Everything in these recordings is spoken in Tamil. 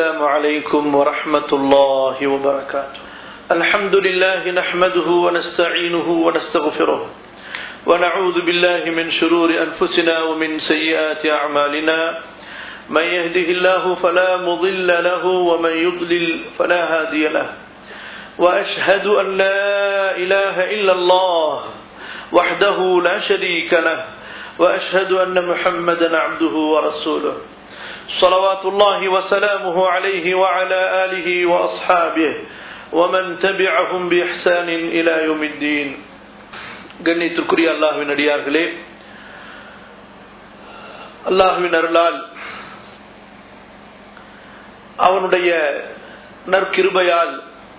السلام عليكم ورحمة الله وبركاته الحمد لله نحمده ونستعينه ونستغفره ونعوذ بالله من شرور أنفسنا ومن سيئات أعمالنا من يهده الله فلا مضل له ومن يضلل فلا هادي له وأشهد أن لا إله إلا الله وحده لا شريك له وأشهد أن محمدا عبده ورسوله صلوات الله وسلامه عليه وعلى آله وأصحابه ومن تبعهم بإحسان إلى يوم الدين கண்ணியத்திற்குரிய அல்லாஹுவின் அடியார்களே அல்லாஹுவின் அருளால் அவனுடைய நற்கிருபையால்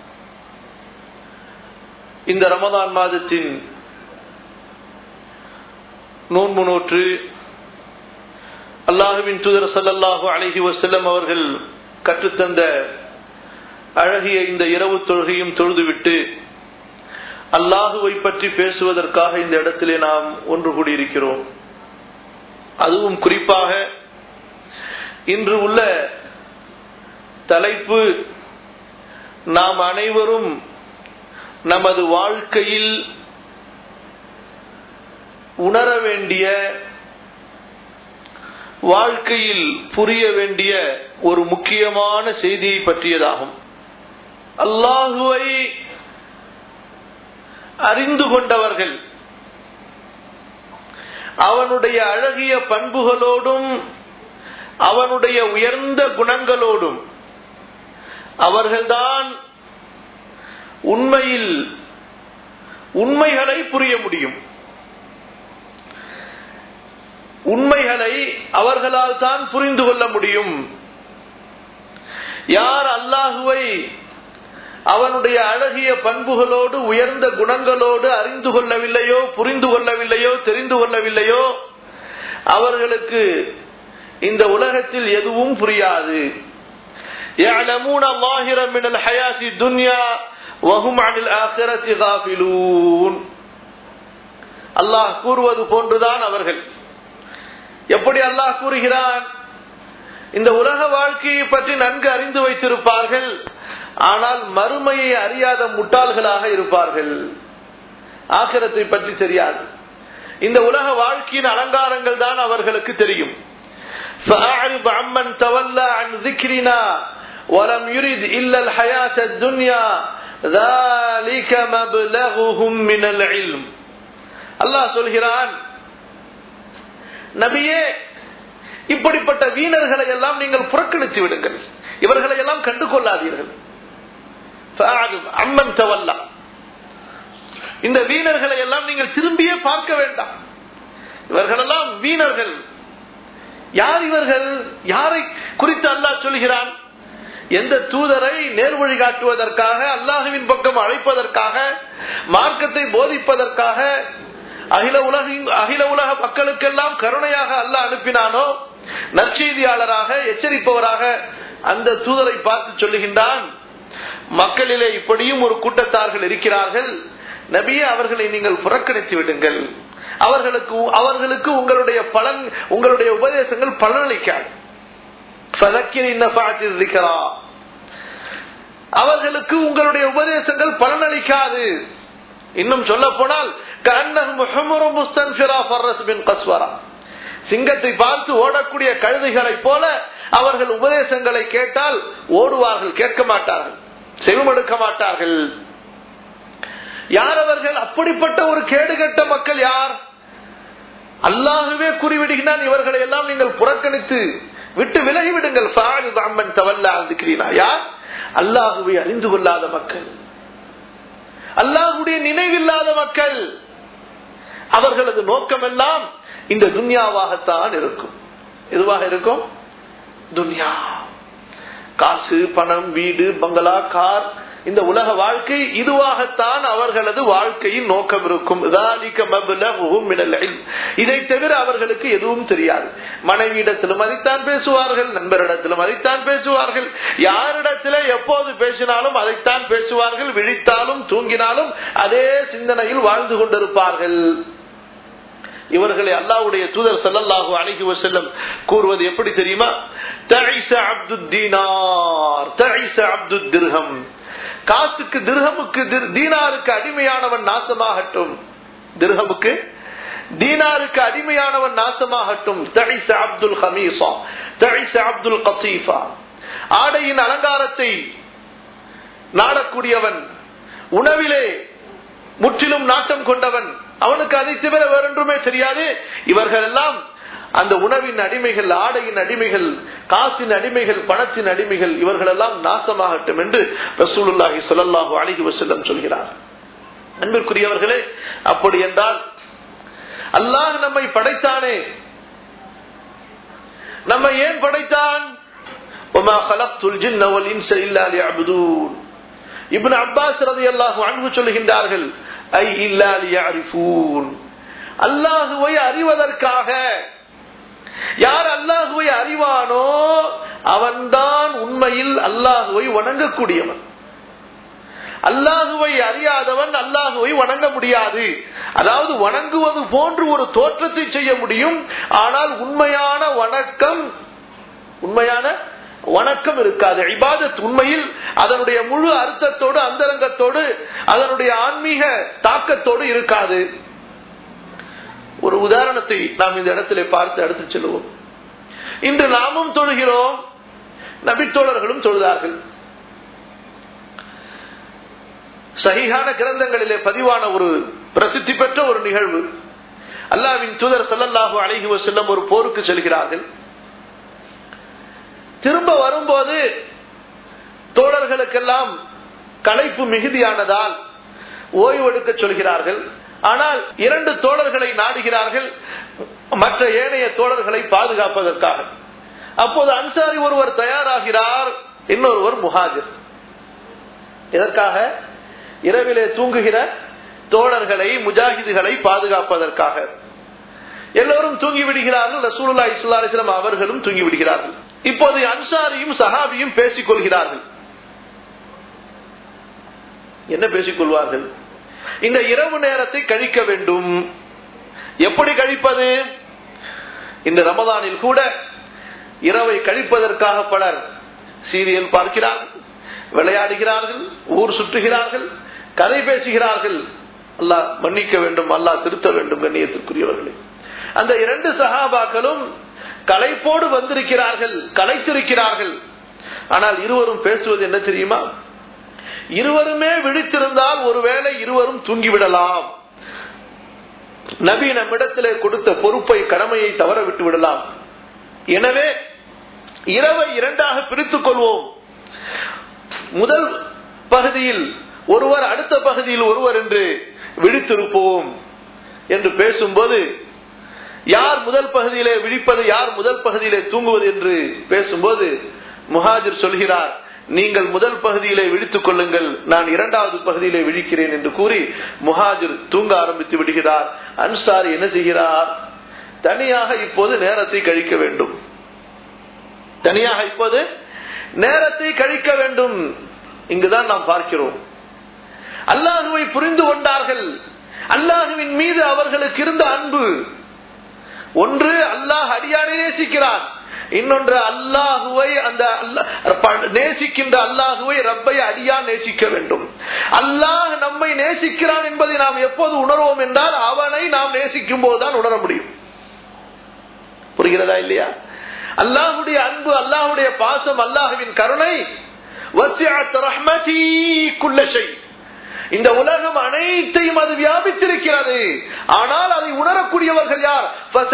இந்த ரமதான் மாதத்தின் நோன்பு நோற்று அல்லாஹுவின் தூதர் சல்லல்லாஹு அலஹி வசல்லம் அவர்கள் கற்றுத்தந்த அழகிய இந்த இரவு தொழுகையும் தொழுதுவிட்டு அல்லாஹுவை பற்றி பேசுவதற்காக இந்த இடத்திலே நாம் ஒன்று கூடியிருக்கிறோம் அதுவும் குறிப்பாக இன்று உள்ள தலைப்பு நாம் அனைவரும் நமது வாழ்க்கையில் உணர வேண்டிய வாழ்க்கையில் புரிய வேண்டிய ஒரு முக்கியமான செய்தியை பற்றியதாகும் அல்லாஹுவை அறிந்து கொண்டவர்கள் அவனுடைய அழகிய பண்புகளோடும் அவனுடைய உயர்ந்த குணங்களோடும் அவர்கள்தான் உண்மையில் உண்மைகளை புரிய முடியும் உண்மைகளை அவர்களால் தான் புரிந்து கொள்ள முடியும் யார் அல்லாஹுவை அவனுடைய அழகிய பண்புகளோடு உயர்ந்த குணங்களோடு அறிந்து கொள்ளவில்லையோ புரிந்து கொள்ளவில்லையோ தெரிந்து கொள்ளவில்லையோ அவர்களுக்கு இந்த உலகத்தில் எதுவும் புரியாது يعلمون ظاهرا من الحياة الدنيا وهم عن الآخرة غافلون அல்லாஹ் கூறுவது போன்றுதான் அவர்கள் எப்படி அல்லாஹ் கூறுகிறான் இந்த உலக வாழ்க்கையை பற்றி நன்கு அறிந்து வைத்திருப்பார்கள் ஆனால் மறுமையை அறியாத முட்டாள்களாக இருப்பார்கள் ஆக்கிரத்தை பற்றி தெரியாது இந்த உலக வாழ்க்கையின் அலங்காரங்கள் தான் அவர்களுக்கு தெரியும் فأعرض عمن تولى عن ذكرنا ولم يرد إلا الحياة الدنيا ذلك مبلغهم من العلم الله சொல்கிறான் நபியே இப்படிப்பட்ட வீணர்களை எல்லாம் நீங்கள் புறக்கணித்து விடுங்கள் இவர்களை எல்லாம் கண்டு கொள்ளாதீர்கள் அம்மன் தவல்லா இந்த வீணர்களை எல்லாம் நீங்கள் திரும்பியே பார்க்க வேண்டாம் இவர்களெல்லாம் வீணர்கள் யார் இவர்கள் யாரை குறித்து அல்லாஹ் சொல்கிறான் எந்த தூதரை நேர்வழி காட்டுவதற்காக அல்லாஹுவின் பக்கம் அழைப்பதற்காக மார்க்கத்தை போதிப்பதற்காக அகில உலகின் அகில உலக மக்களுக்கெல்லாம் கருணையாக அல்லாஹ் அனுப்பினானோ நற்செய்தியாளராக எச்சரிப்பவராக அந்த தூதரை பார்த்து சொல்லுகின்றான் மக்களிலே இப்படியும் ஒரு கூட்டத்தார்கள் இருக்கிறார்கள் நபியே அவர்களை நீங்கள் புறக்கணித்து விடுங்கள் அவர்களுக்கு அவர்களுக்கு உங்களுடைய பலன் உங்களுடைய உபதேசங்கள் பலனளிக்காது அவர்களுக்கு உங்களுடைய உபதேசங்கள் பலனளிக்காது இன்னும் சொல்ல போனால் சிங்கத்தை பார்த்து ஓடக்கூடிய கழுதைகளைப் போல அவர்கள் உபதேசங்களை கேட்டால் ஓடுவார்கள் கேட்க மாட்டார்கள் செவிமடுக்க மாட்டார்கள் யார் அவர்கள் அப்படிப்பட்ட ஒரு கேடுகட்ட மக்கள் யார் அல்லாஹுவே கூறிவிடுகிறான் இவர்களை எல்லாம் நீங்கள் புறக்கணித்து விட்டு விலகிவிடுங்கள் யார் அல்லாஹுவை அறிந்து கொள்ளாத மக்கள் அல்லாஹுடைய நினைவில்லாத மக்கள் அவர்களது நோக்கமெல்லாம் இந்த துன்யாவாகத்தான் இருக்கும் எதுவாக இருக்கும் துன்யா காசு பணம் வீடு பங்களா கார் இந்த உலக வாழ்க்கை இதுவாகத்தான் அவர்களது வாழ்க்கையின் நோக்கம் இருக்கும் இதை தவிர அவர்களுக்கு எதுவும் தெரியாது மனைவியிடத்திலும் அதைத்தான் பேசுவார்கள் நண்பரிடத்திலும் அதைத்தான் பேசுவார்கள் யாரிடத்திலே எப்போது பேசினாலும் அதைத்தான் பேசுவார்கள் விழித்தாலும் தூங்கினாலும் அதே சிந்தனையில் வாழ்ந்து கொண்டிருப்பார்கள் இவர்களை அல்லாஹ்வுடைய தூதர் ஸல்லல்லாஹு அலைஹி வஸல்லம் கூறுவது எப்படி தெரியுமா தஇஸ அப்துத் தீனார் தஇஸ அப்துத் திர்ஹம் காசுக்கு திர்ஹமுக்கு திர்- தீனாருக்கு அடிமையானவன் நாசமாகட்டும் திர்ஹமுக்கு தீனாருக்கு அடிமையானவன் நாசமாகட்டும் தஇஸ அப்துல் ஹமீசா தஇஸ அப்துல் கத்தீஃபா ஆடையின் அலங்காரத்தை நாடக்கூடியவன் உணவிலே முற்றிலும் நாட்டம் கொண்டவன் அவனுக்கு அதை தவிர வேறொன்றுமே தெரியாது இவர்கள் எல்லாம் அந்த உணவின் அடிமைகள் ஆடையின் அடிமைகள் காசின் அடிமைகள் பணத்தின் அடிமைகள் இவர்கள் எல்லாம் நாசமாகட்டும் என்று ரசூலுல்லாஹி ஸல்லல்லாஹு அலைஹி வஸல்லம் சொல்கிறார் அன்பிற்குரியவர்களே அப்படி என்றால் அல்லாஹ் நம்மை படைத்தானே நம்மை ஏன் படைத்தான் وما خلقت الجن والانس الا ليعبدون இப்னு அப்பாஸ் ரலியல்லாஹு அன்ஹு சொல்கின்றார்கள் ஐ இல்லா லியஅரிஃபூன் அல்லாஹுவை அறிவதற்காக யார் அல்லாஹுவை அறிவானோ அவன்தான் உண்மையில் அல்லாஹுவை வணங்கக்கூடியவன் அல்லாஹுவை அறியாதவன் அல்லாஹுவை வணங்க முடியாது அதாவது வணங்குவது போன்று ஒரு தோற்றத்தை செய்ய முடியும் ஆனால் உண்மையான வணக்கம் உண்மையான வணக்கம் இருக்காது இபாதத் உண்மையில் அதனுடைய முழு அர்த்தத்தோடு அந்தரங்கத்தோடு அதனுடைய ஆன்மீக தாக்கத்தோடு இருக்காது ஒரு உதாரணத்தை நாம் இந்த இடத்திலே பார்த்து அடுத்து செல்வோம் இன்று நாமும் தொழுகிறோம் நபித்தோழர்களும் தொழுதார்கள் சகிகான கிரந்தங்களிலே பதிவான ஒரு பிரசித்தி பெற்ற ஒரு நிகழ்வு அல்லாவின் தூதர் ஸல்லல்லாஹு அலைஹி வஸல்லம் ஒரு போருக்கு செல்கிறார்கள் திரும்ப வரும்போது தோழர்களுக்கெல்லாம் களைப்பு மிகுதியானதால் ஓய்வெடுக்க சொல்கிறார்கள் ஆனால் இரண்டு தோழர்களை நாடுகிறார்கள் மற்ற ஏனைய தோழர்களை பாதுகாப்பதற்காக அப்போது அன்சாரி ஒருவர் தயாராகிறார் இன்னொருவர் முஹாஜிர் இதற்காக இரவிலே தூங்குகிற தோழர்களை முஜாஹிதுகளை பாதுகாப்பதற்காக எல்லோரும் தூங்கி விடுகிறார்கள் ரசூலுல்லா இஸ்லா அலிஸ்லாம் அவர்களும் தூங்கி விடுகிறார்கள் இப்போது அன்சாரியும் சஹாபியும் பேசிக் கொள்கிறார்கள் என்ன பேசிக் கொள்வார்கள் இந்த இரவு நேரத்தை கழிக்க வேண்டும் எப்படி கழிப்பது இந்த ரமதானில் கூட இரவை கழிப்பதற்காக பலர் சீரியல் பார்க்கிறார்கள் விளையாடுகிறார்கள் ஊர் சுற்றுகிறார்கள் கதை பேசுகிறார்கள் அல்லாஹ் மன்னிக்க வேண்டும் அல்லாஹ் திருத்த வேண்டும் கண்ணியத்திற்குரியவர்களே அந்த இரண்டு சகாபாக்களும் களைப்போடு வந்திருக்கிறார்கள் களைத்திருக்கிறார்கள் ஆனால் இருவரும் பேசுவது என்ன தெரியுமா இருவருமே விழித்திருந்தால் ஒருவேளை இருவரும் தூங்கிவிடலாம் நபி நம்மிடத்திலே கொடுத்த பொறுப்பை கடமையை தவற விட்டு விடலாம் எனவே இரவை இரண்டாக பிரித்துக் கொள்வோம் முதல் பகுதியில் ஒருவர் அடுத்த பகுதியில் ஒருவர் என்று விழித்திருப்போம் என்று பேசும்போது யார் முதல் பகுதியிலே விழிப்பது யார் முதல் பகுதியிலே தூங்குவது என்று பேசும்போது முஹாஜிர் சொல்கிறார் நீங்கள் முதல் பகுதியிலே விழித்துக் கொள்ளுங்கள் நான் இரண்டாவது பகுதியிலே விழிக்கிறேன் என்று கூறி முஹாஜிர் தூங்க ஆரம்பித்து விடுகிறார் அன்சாரி என்ன செய்கிறார் தனியாக இப்போது நேரத்தை கழிக்க வேண்டும் தனியாக இப்போது நேரத்தை கழிக்க வேண்டும் இங்குதான் நாம் பார்க்கிறோம் அல்லாஹுவை புரிந்து கொண்டார்கள் அல்லாஹுவின் மீது அவர்களுக்கு இருந்த அன்பு ஒன்று அல்லாஹ் அடியானை நேசிக்கிறான் இன்னொன்று அல்லாஹுவை அந்த நேசிக்கின்ற அல்லாஹுவை ரப்பை அடியா நேசிக்க வேண்டும் அல்லாஹ் நம்மை நேசிக்கிறான் என்பதை நாம் எப்போது உணர்வோம் என்றால் அவனை நாம் நேசிக்கும் போதுதான் உணர முடியும் புரிகிறதா இல்லையா அல்லாஹுடைய அன்பு அல்லாஹுடைய பாசம் அல்லாஹுவின் கருணை இந்த உலகம் அனைத்தையும் அது வியாபித்திருக்கிறது ஆனால் அதை உணரக்கூடியவர்கள் யார்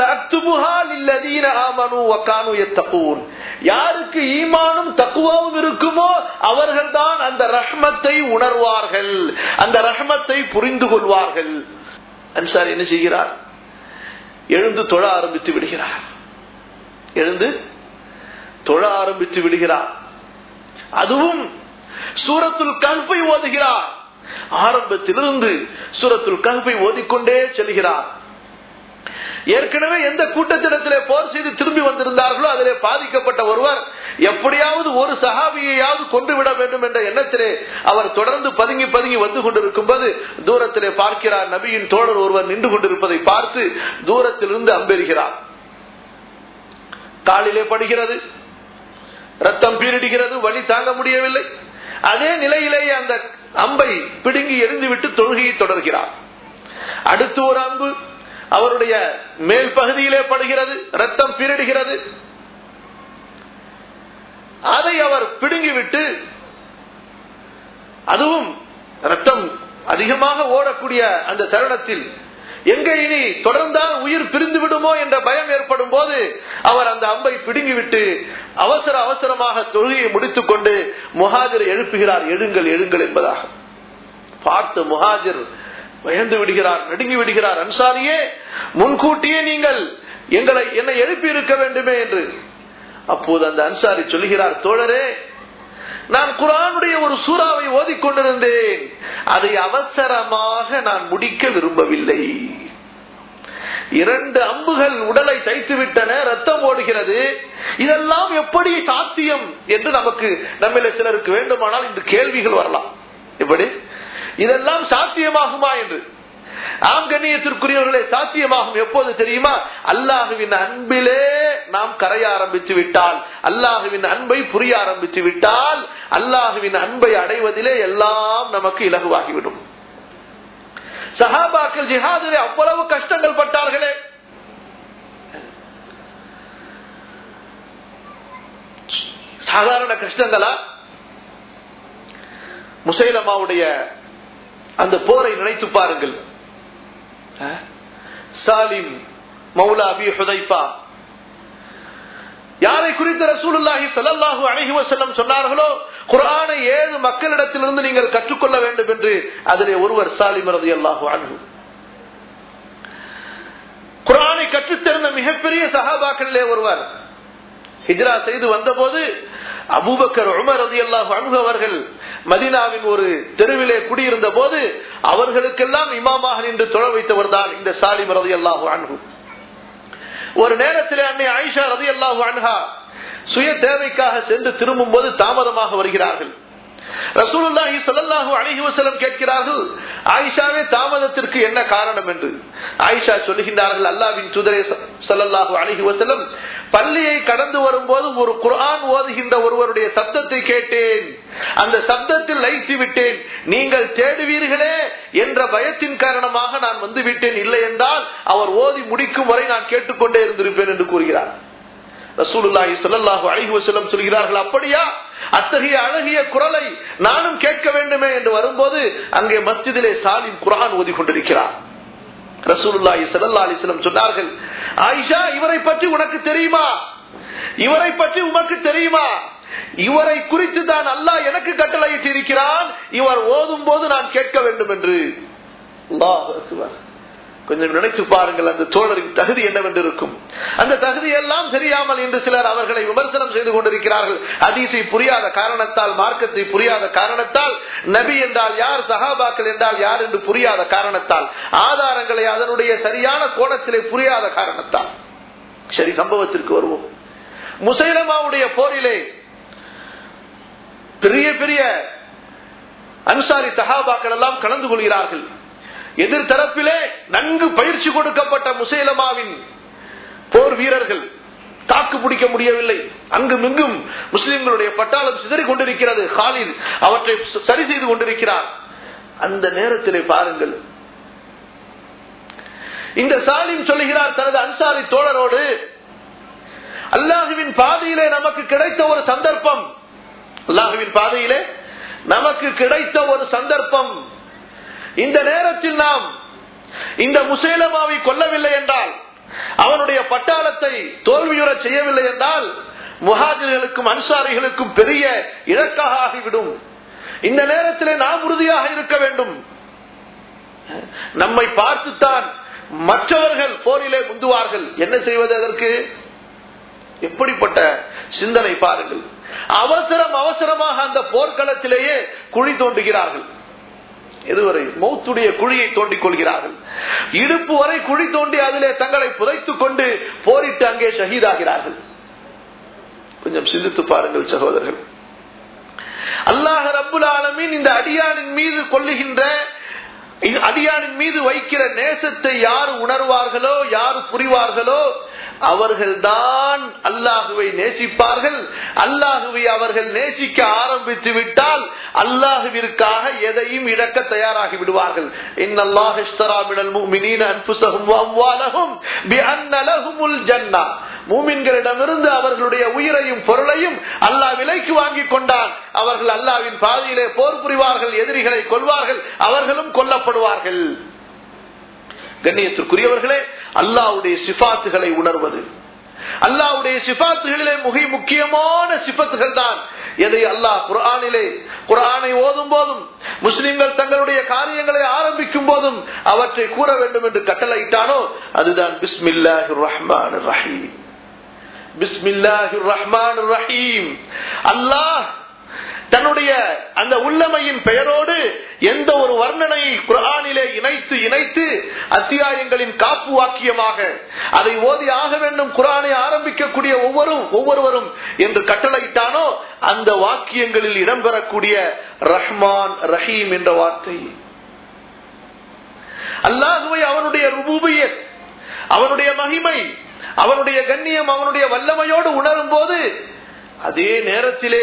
யாருக்கு ஈமானும் தக்குவாவும் இருக்குமோ அவர்கள் தான் அந்த ரஹ்மத்தை உணர்வார்கள் அந்த ரஹ்மத்தை புரிந்து கொள்வார்கள் அன்சார் என்ன செய்கிறார் எழுந்து தொழ ஆரம்பித்து விடுகிறார் எழுந்து தொழ ஆரம்பித்து விடுகிறார் அதுவும் சூரத்துல் கல்பை ஓதுகிறார் ஆரம்பத்திலிருந்து சூரத்துல் கல்பை ஓதிக்கொண்டே செல்கிறார் ஏற்கனவே எந்த கூட்டத்திடத்திலே போர் செய்து திரும்பி வந்திருந்தார்களோ அதிலே பாதிக்கப்பட்ட ஒருவர் எப்படியாவது ஒரு சஹாபியையாவது கொண்டு விட வேண்டும் என்ற எண்ணத்திலே அவர் தொடர்ந்து பதுங்கி பதுங்கி வந்து கொண்டிருக்கும் போது தூரத்திலே பார்க்கிறார் நபியின் தோழர் ஒருவர் நின்று கொண்டிருப்பதை பார்த்து தூரத்திலிருந்து அம்பெறுகிறார் காலிலே படுகிறது ரத்தம் பீரிடுகிறது வலி தாங்க முடியவில்லை அதே நிலையிலேயே அந்த அம்பை பிடுங்கி எரிந்துவிட்டு தொழுகையை தொடர்கிறார் அடுத்து ஒரு அம்பு அவருடைய மேல் பகுதியிலே படுகிறது ரத்தம் பீரிடுகிறது அதை அவர் பிடுங்கிவிட்டு அதுவும் ரத்தம் அதிகமாக ஓடக்கூடிய அந்த தருணத்தில் எங்க இனி தொடர்ந்தால் உயிர் பிரிந்து விடுமோ என்ற பயம் ஏற்படும் போது அவர் அந்த அம்பை பிடுங்கிவிட்டு அவசர அவசரமாக தொழுகையை முடித்துக் கொண்டு முஹாஜர் எழுப்புகிறார் எழுங்கள் எழுங்கள் என்பதாக பார்த்து முஹாஜர் பயந்து விடுகிறார் நடுங்கி விடுகிறார் அன்சாரியே முன்கூட்டியே நீங்கள் எங்களை என்னை எழுப்பி இருக்க வேண்டுமே என்று அப்போது அந்த அன்சாரி சொல்லுகிறார் தோழரே நான் குரானுடைய ஒரு சூறாவை ஓதிக்கொண்டிருந்தேன் அதை அவசரமாக நான் முடிக்க விரும்பவில்லை இரண்டு அம்புகள் உடலை தைத்து விட்டன ரத்தம் ஓடுகிறது இதெல்லாம் எப்படி சாத்தியம் என்று நமக்கு நம்மில சிலருக்கு வேண்டுமானால் இன்று கேள்விகள் வரலாம் எப்படி இதெல்லாம் சாத்தியமாகுமா என்று ஆம் கண்ணியத்திற்குரியவர்களே சாத்தியமாகும் எப்போது தெரியுமா அல்லாஹுவின் அன்பிலே நாம் கரைய ஆரம்பித்து விட்டால் அல்லாஹுவின் அன்பை புரிய ஆரம்பித்து விட்டால் அல்லாஹுவின் அன்பை அடைவதிலே எல்லாம் நமக்கு இலகுவாகிவிடும் சஹாபாக்கள் ஜிஹாதிலே அவ்வளவு கஷ்டங்கள் பட்டார்களே சாதாரண கஷ்டங்களா முசைலமாவுடைய அந்த போரை நினைத்து பாருங்கள் சாலிம் மௌலா அபி ஹுதைஃபா யாரை குறித்து ரசூலுல்லாஹி ஸல்லல்லாஹு அலைஹி வஸல்லம் சொன்னார்களோ குர்ஆனை ஏழு மக்களிடத்திலிருந்து நீங்கள் கற்றுக்கொள்ள வேண்டும் என்று அதிலே ஒருவர் சாலிம் ரலியல்லாஹு அன்ஹு குர்ஆனை கற்றுத்தெரிந்த மிகப்பெரிய சஹாபாக்களிலே ஒருவர் ஹிஜ்ரா செய்து வந்தபோது அபூபக்கர் உமர் ரதி அல்லாஹு அணுகு அவர்கள் மதினாவின் ஒரு தெருவிலே குடியிருந்த போது அவர்களுக்கெல்லாம் இமாமாக நின்று தொழ வைத்தவர் தான் இந்த சாலிம் ரதி அல்லாஹு அணுகு ஒரு நேரத்தில் அன்னை ஆயிஷா ரதி அல்லாஹு அன்ஹா சுய தேவைக்காக சென்று திரும்பும் போது தாமதமாக வருகிறார்கள் ரசூலுல்லாஹி ஸல்லல்லாஹு அலைஹி வஸல்லம் கேட்கிறார்கள் ஆயிஷாவே தாமதத்திற்கு என்ன காரணம் என்று ஆயிஷா சொல்லுகின்றார்கள் அல்லாஹ்வின் தூதரே ஸல்லல்லாஹு அலைஹி வஸல்லம் பள்ளியை கடந்து வரும்போது ஒரு குர்ஆன் ஓதுகின்ற ஒருவருடைய சத்தத்தை கேட்டேன் அந்த சப்தத்தில் லைத்து விட்டேன் நீங்கள் தேடுவீர்களே என்ற பயத்தின் காரணமாக நான் வந்து விட்டேன் இல்லை என்றால் அவர் ஓதி முடிக்கும் வரை நான் கேட்டுக்கொண்டே இருந்திருப்பேன் என்று கூறுகிறார் ரசூலுல்லாஹி ஸல்லல்லாஹு அலைஹி வஸல்லம் சொல்கிறார்கள் அப்படியா அத்தகைய அழகிய குரலை நானும் கேட்க வேண்டுமே என்று வரும்போது அங்கே மஸ்ஜிதிலே சாலிம் குரான் ஓதி கொண்டிருக்கிறார் ரசூலுல்லாஹி ஸல்லல்லாஹு அலைஹி வஸல்லம் சொன்னார்கள் ஆயிஷா இவரை பற்றி உனக்கு தெரியுமா இவரை பற்றி உமக்கு தெரியுமா இவரை குறித்து தான் அல்லாஹ் எனக்கு கட்டளையிட்டு இருக்கிறான் இவர் ஓதும் போது நான் கேட்க வேண்டும் என்று அல்லாஹ் அக்பர் கொஞ்சம் நினைத்து பாருங்கள் அந்த தோழரின் தகுதி என்னவென்று இருக்கும் அந்த தகுதி எல்லாம் தெரியாமல் இன்று சிலர் அவர்களை விமர்சனம் செய்து கொண்டிருக்கிறார்கள் அதீசை புரியாத காரணத்தால் மார்க்கத்தை புரியாத காரணத்தால் நபி என்றால் யார் சஹாபாக்கள் என்றால் யார் என்று புரியாத காரணத்தால் ஆதாரங்களை அதனுடைய சரியான கோணத்திலே புரியாத காரணத்தால் சரி சம்பவத்திற்கு வருவோம் முசைலமாவுடைய போரிலே பெரிய பெரிய அன்சாரி சஹாபாக்கள் எல்லாம் கலந்து கொள்கிறார்கள் எதிர்த்தரப்பிலே நன்கு பயிற்சி கொடுக்கப்பட்ட முசைலமாவின் போர் வீரர்கள் தாக்கு பிடிக்க முடியவில்லை அங்கும் இங்கும் முஸ்லிம்களுடைய பட்டாளம் சிதறி கொண்டிருக்கிறது ஹாலில் அவற்றை சரி செய்து கொண்டிருக்கிறார் அந்த நேரத்திலே பாருங்கள் இந்த சாலிம் சொல்லுகிறார் தனது அன்சாரி தோழரோடு அல்லாஹுவின் பாதையிலே நமக்கு கிடைத்த ஒரு சந்தர்ப்பம் அல்லாஹுவின் பாதையிலே நமக்கு கிடைத்த ஒரு சந்தர்ப்பம் இந்த நேரத்தில் நாம் இந்த முசேலமாவை கொல்லவில்லை என்றால் அவனுடைய பட்டாளத்தை தோல்வியுற செய்யவில்லை என்றால் முஹாஜர்களுக்கும் அன்சாரிகளுக்கும் பெரிய இலக்காக ஆகிவிடும் இந்த நேரத்திலே நாம் உறுதியாக இருக்க வேண்டும் நம்மை பார்த்துத்தான் மற்றவர்கள் போரிலே முந்துவார்கள் என்ன செய்வது அதற்கு எப்படிப்பட்ட சிந்தனை பாருங்கள் அவசரம் அவசரமாக அந்த போர்க்களத்திலேயே குழி தோண்டுகிறார்கள் எதுவரை மௌத்துடைய குழியை தோண்டிக் கொள்கிறார்கள் இடுப்பு வரை குழி தோண்டி அதிலே தங்களை புதைத்துக் கொண்டு போரிட்டு அங்கே ஷஹீதாகிறார்கள் கொஞ்சம் சிந்தித்து பாருங்கள் சகோதரர்கள் அல்லாஹ் ரப்புல் ஆலமீன் இந்த அடியானின் மீது கொள்ளுகின்ற அடியானின் மீது வைக்கிற நேசத்தை யார் உணர்வார்களோ யார் புரிவார்களோ அவர்கள்தான் அல்லாஹுவை நேசிப்பார்கள் அல்லாஹுவை அவர்கள் நேசிக்க ஆரம்பித்து விட்டால் அல்லாஹுவிற்காக எதையும் இழக்க தயாராகி விடுவார்கள் மூமின்களிடமிருந்து அவர்களுடைய உயிரையும் பொருளையும் அல்லாஹ் விலைக்கு வாங்கி கொண்டான் அவர்கள் அல்லாவின் பாதையிலே போர் புரிவார்கள் எதிரிகளை கொள்வார்கள் அவர்களும் கொல்லப்படுவார்கள் கண்ணியத்திற்குரியவர்களே அல்லாவுடைய சிபாத்துகளை உணர்வது அல்லாவுடைய சிபாத்துகளிலே மிக முக்கியமான சிபத்துகள் தான் எதை அல்லாஹ் குரானிலே குரானை ஓதும் போதும் முஸ்லிம்கள் தங்களுடைய காரியங்களை ஆரம்பிக்கும் போதும் அவற்றை கூற வேண்டும் என்று கட்டளையிட்டானோ அதுதான் பிஸ்மில்லாஹி ரஹ்மான் ரஹீம் பிஸ்மில்லாஹி ரஹ்மான் ரஹீம் அல்லாஹ் தன்னுடைய அந்த உள்ளமையின் பெயரோடு எந்த ஒரு வர்ணனையை குரானிலே இணைத்து இணைத்து அத்தியாயங்களின் காப்பு வாக்கியமாக அதை ஓதி ஆக வேண்டும் குரானை ஆரம்பிக்கக்கூடிய ஒவ்வொரு ஒவ்வொருவரும் என்று கட்டளையிட்டானோ அந்த வாக்கியங்களில் இடம்பெறக்கூடிய ரஹ்மான் ரஹீம் என்ற வார்த்தை அல்லாஹுவை அவனுடைய ருபூபியத் அவனுடைய மகிமை அவனுடைய கண்ணியம் அவனுடைய வல்லமையோடு உணரும் போது அதே நேரத்திலே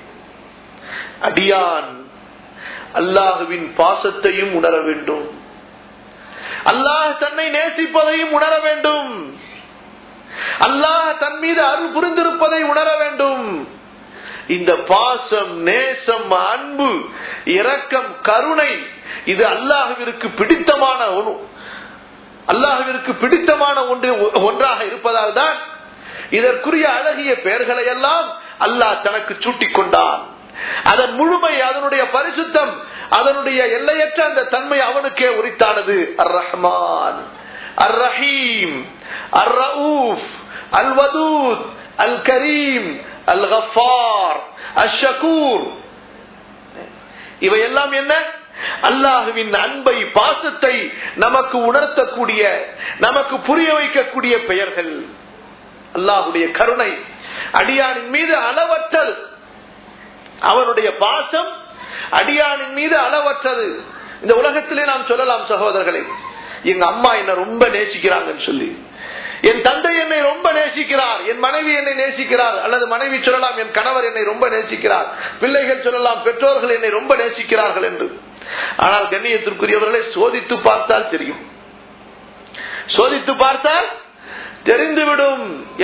அடியான் அல்லாஹுவின் பாசத்தையும் உணர வேண்டும் அல்லாஹ் தன்னை நேசிப்பதையும் உணர வேண்டும் அல்லாஹ் தன் மீது அருள் புரிந்திருப்பதை உணர வேண்டும் இந்த பாசம் நேசம் அன்பு இரக்கம் கருணை இது அல்லாஹுவிற்கு பிடித்தமான அல்லாஹுவிற்கு பிடித்தமான ஒன்று ஒன்றாக இருப்பதால் தான் இதற்குரிய அழகிய பெயர்களை எல்லாம் அல்லாஹ் தனக்கு சூட்டிக் கொண்டான் அதன் முழுமை அதனுடைய பரிசுத்தம் அதனுடைய எல்லையற்ற அந்த தன்மை அவனுக்கே உரித்தானது அர் ரஹ்மான் அர் ரஹீம் அர் ரவுஃப் அல் வதூத் அல் கரீம் அல் கஃபார் அல் ஷகூர் இவையெல்லாம் என்ன அல்லாஹுவின் அன்பை பாசத்தை நமக்கு உணர்த்தக்கூடிய நமக்கு புரிய வைக்கக்கூடிய பெயர்கள் அல்லாஹுடைய கருணை அடியானின் மீது அளவற்றல் அவனுடைய பாசம் அடியானின் மீது அளவற்றது இந்த உலகத்திலே நாம் சொல்லலாம் சகோதரர்களே எங்க அம்மா என்ன ரொம்ப நேசிக்கிறாங்கன்னு சொல்லி என் தந்தை என்னை ரொம்ப நேசிக்கிறார் என் மனைவி என்னை நேசிக்கிறார் அல்லது மனைவி சொல்லலாம் என் கணவர் என்னை ரொம்ப நேசிக்கிறார் பிள்ளைகள் சொல்லலாம் பெற்றோர்கள் என்னை ரொம்ப நேசிக்கிறார்கள் என்று ஆனால் கண்ணியத்திற்குரியவர்களை சோதித்து பார்த்தால் தெரியும் சோதித்து பார்த்தால் தெரிந்துவிடும்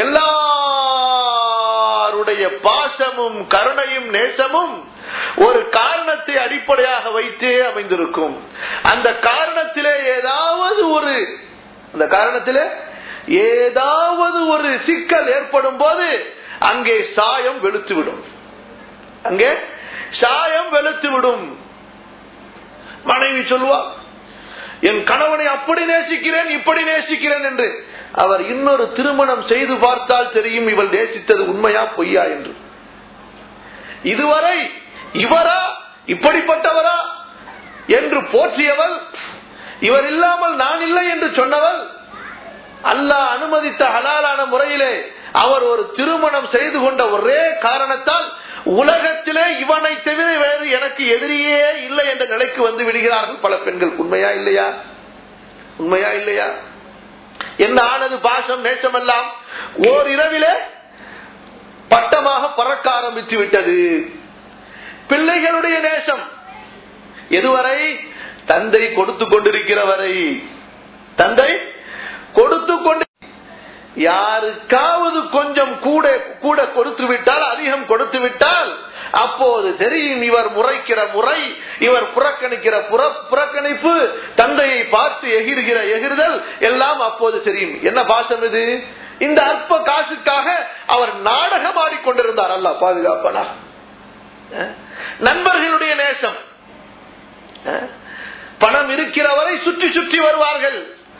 எல்லாருடைய பாசமும் கருணையும் நேசமும் ஒரு காரணத்தை அடிப்படையாக வைத்தே அமைந்திருக்கும் அந்த காரணத்திலே ஏதாவது ஒரு அந்த காரணத்திலே ஏதாவது ஒரு சிக்கல் ஏற்படும் போது அங்கே சாயம் வெளுத்துவிடும் அங்கே சாயம் வெளுத்துவிடும் மனைவி சொல்லுவா என் கணவனை அப்படி நேசிக்கிறேன் இப்படி நேசிக்கிறேன் என்று அவர் இன்னொரு திருமணம் செய்து பார்த்தால் தெரியும் இவள் நேசித்தது உண்மையா பொய்யா என்று இதுவரை இவரா இப்படிப்பட்டவரா என்று போற்றியவள் இவர் இல்லாமல் நான் இல்லை என்று சொன்னவள் அல்லாஹ் அனுமதித்த ஹலாலான முறையிலே அவர் ஒரு திருமணம் செய்து கொண்ட ஒரே காரணத்தால் உலகத்திலே இவனை தவிர வேறு எனக்கு எதிரியே இல்லை என்ற நிலைக்கு வந்து விடுகிறார்கள் பல பெண்கள் உண்மையா இல்லையா உண்மையா இல்லையா என்ன ஆனது பாசம் நேசமெல்லாம் ஓர் இரவிலே பட்டமாக பறக்க ஆரம்பித்து விட்டது பிள்ளைகளுடைய நேசம் எதுவரை தந்தை கொடுத்து கொண்டிருக்கிற வரை தந்தை கொடுத்து கொண்டு யாருக்காவது கொஞ்சம் கூட கூட கொடுத்து விட்டால் அதிகம் கொடுத்து விட்டால் அப்போது தெரியும் இவர் முறைக்கிற முறை இவர் புறக்கணிக்கிற புறக்கணிப்பு தந்தையை பார்த்து எகிர்கிற எகிர்தல் எல்லாம் அப்போது தெரியும் என்ன பாசம் இது இந்த அற்ப காசுக்காக அவர் நாடகம் ஆடிக்கொண்டிருந்தார் அல்ல பாதுகாப்பனா நண்பர்களுடைய நேசம் பணம் இருக்கிறவரை சுற்றி சுற்றி வருவார்கள்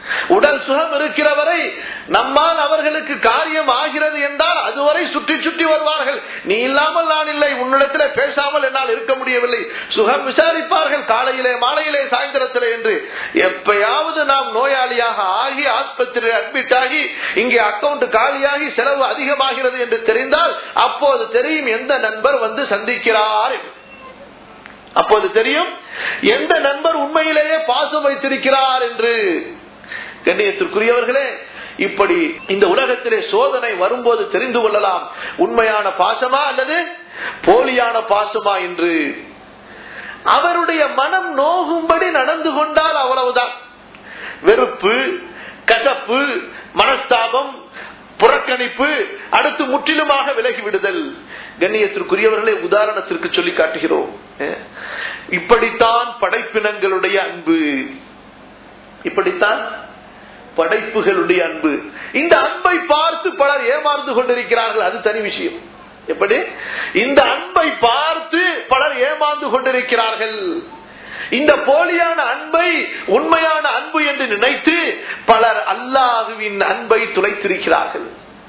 உடல் சுகம் இருக்கிற வரை நம்மால் அவர்களுக்கு காரியம் ஆகிறது என்றால் அதுவரை சுற்றி சுற்றி வருவார்கள் நீ இல்லாமல் நான் இல்லை உன்னிடத்தில் பேசாமல் என்னால் இருக்க முடியவில்லை சுகம் விசாரிப்பார்கள் காலையிலே மாலையிலே சாயந்தரத்திலே என்று எப்பயாவது நாம் நோயாளியாக ஆகி ஆஸ்பத்திரி அட்மிட் ஆகி இங்கே அக்கவுண்ட் காலியாகி செலவு அதிகமாகிறது என்று தெரிந்தால் அப்போது தெரியும் எந்த நண்பர் வந்து சந்திக்கிறார் என்று. அப்போது தெரியும் எந்த நண்பர் உண்மையிலேயே பாசம் வைத்திருக்கிறார் என்று கண்ணியத்திற்குரியவர்களே இப்படி இந்த உலகத்திலே சோதனை வரும்போது தெரிந்து கொள்ளலாம் உண்மையான பாசமா அல்லது போலியான பாசமா என்று அவருடைய மனம் நோகும்படி நடந்து கொண்டால் அவ்வளவுதான் வெறுப்பு கசப்பு மனஸ்தாபம் புறக்கணிப்பு அடுத்து முற்றிலுமாக விலகிவிடுதல் கண்ணியத்திற்குரியவர்களே உதாரணத்திற்கு சொல்லி காட்டுகிறோம் அஹ், இப்படித்தான் படைப்பினங்களுடைய அன்பு இப்படித்தான் படைப்புகளுடைய அன்பு இந்த அன்பை பார்த்து பலர் ஏமாந்து கொண்டிருக்கிறார்கள் அது தனி விஷயம் எப்படி இந்த அன்பை பார்த்து பலர் ஏமாந்து கொண்டிருக்கிறார்கள் இந்த போலியான அன்பை உண்மையான அன்பு என்று நினைத்து பலர் அல்லாஹுவின் அன்பை துளைத்திருக்கிறார்கள்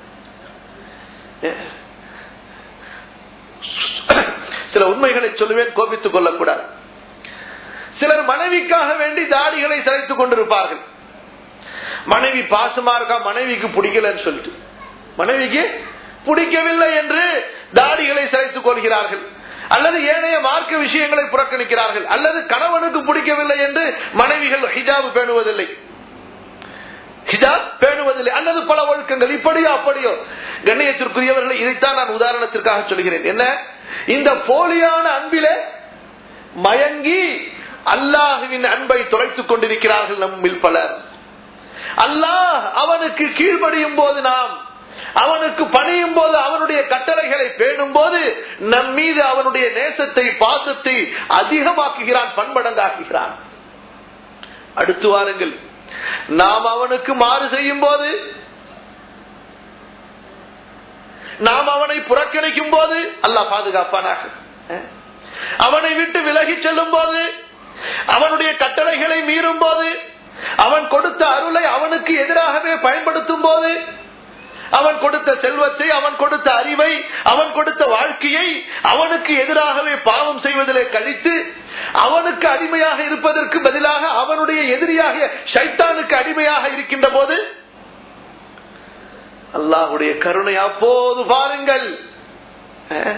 சில உண்மைகளை சொல்லுவேன் கோபித்துக் கொள்ளக்கூடாது சிலர் மனைவிக்காக வேண்டி தாடிகளை சிலைத்துக் கொண்டிருப்பார்கள் மனைவி பாசமா இருக்கா மனைவிக்கு பிடிக்கலன்னு சொல்லிட்டு மனைவிக்கு பிடிக்கவில்லை என்று தாடிகளை சிலைத்துக் கொள்கிறார்கள் அல்லது ஏனைய மார்க்க விஷயங்களை புறக்கணிக்கிறார்கள் அல்லது கணவனுக்கு பிடிக்கவில்லை என்று மனைவிகள் ஹிஜாப் பேணுவதில்லை ஹிஜாப் பேணுவதில்லை அல்லது பல ஒழுக்கங்கள் இப்படியோ அப்படியோ கண்ணியத்திற்குரியவர்களை இதைத்தான் நான் உதாரணத்திற்காக சொல்கிறேன் என்ன இந்த போலியான அன்பிலே மயங்கி அல்லாஹுவின் அன்பை தொலைத்துக் கொண்டிருக்கிறார்கள் நம்மில் பலர் அல்லாஹ் அவனுக்கு கீழ்ப்படியும் போது நாம் அவனுக்கு பணியும் போது அவனுடைய கட்டளைகளை பேணும் போது நம் மீது அவனுடைய நேசத்தை பாசத்தை அதிகமாக்குகிறான் பன்மடங்காக்குகிறான் அடுத்து வாருங்கள் நாம் அவனுக்கு மாறு செய்யும் போது நாம் அவனை புறக்கணிக்கும் போது அல்லாஹ் பாதுகாப்பானாக அவனை விட்டு விலகி செல்லும் போது அவனுடைய கட்டளைகளை மீறும் போது அவன் கொடுத்த அருளை அவனுக்கு எதிராகவே பயன்படுத்தும் போது அவன் கொடுத்த செல்வத்தை அவன் கொடுத்த அறிவை அவன் கொடுத்த வாழ்க்கையை அவனுக்கு எதிராகவே பாவம் செய்வதிலே கழித்து அவனுக்கு அடிமையாக இருப்பதற்கு பதிலாக அவனுடைய எதிரியாக சைத்தானுக்கு அடிமையாக இருக்கின்ற போது அல்லாஹுடைய கருணை அப்போது பாருங்கள் அஹ்,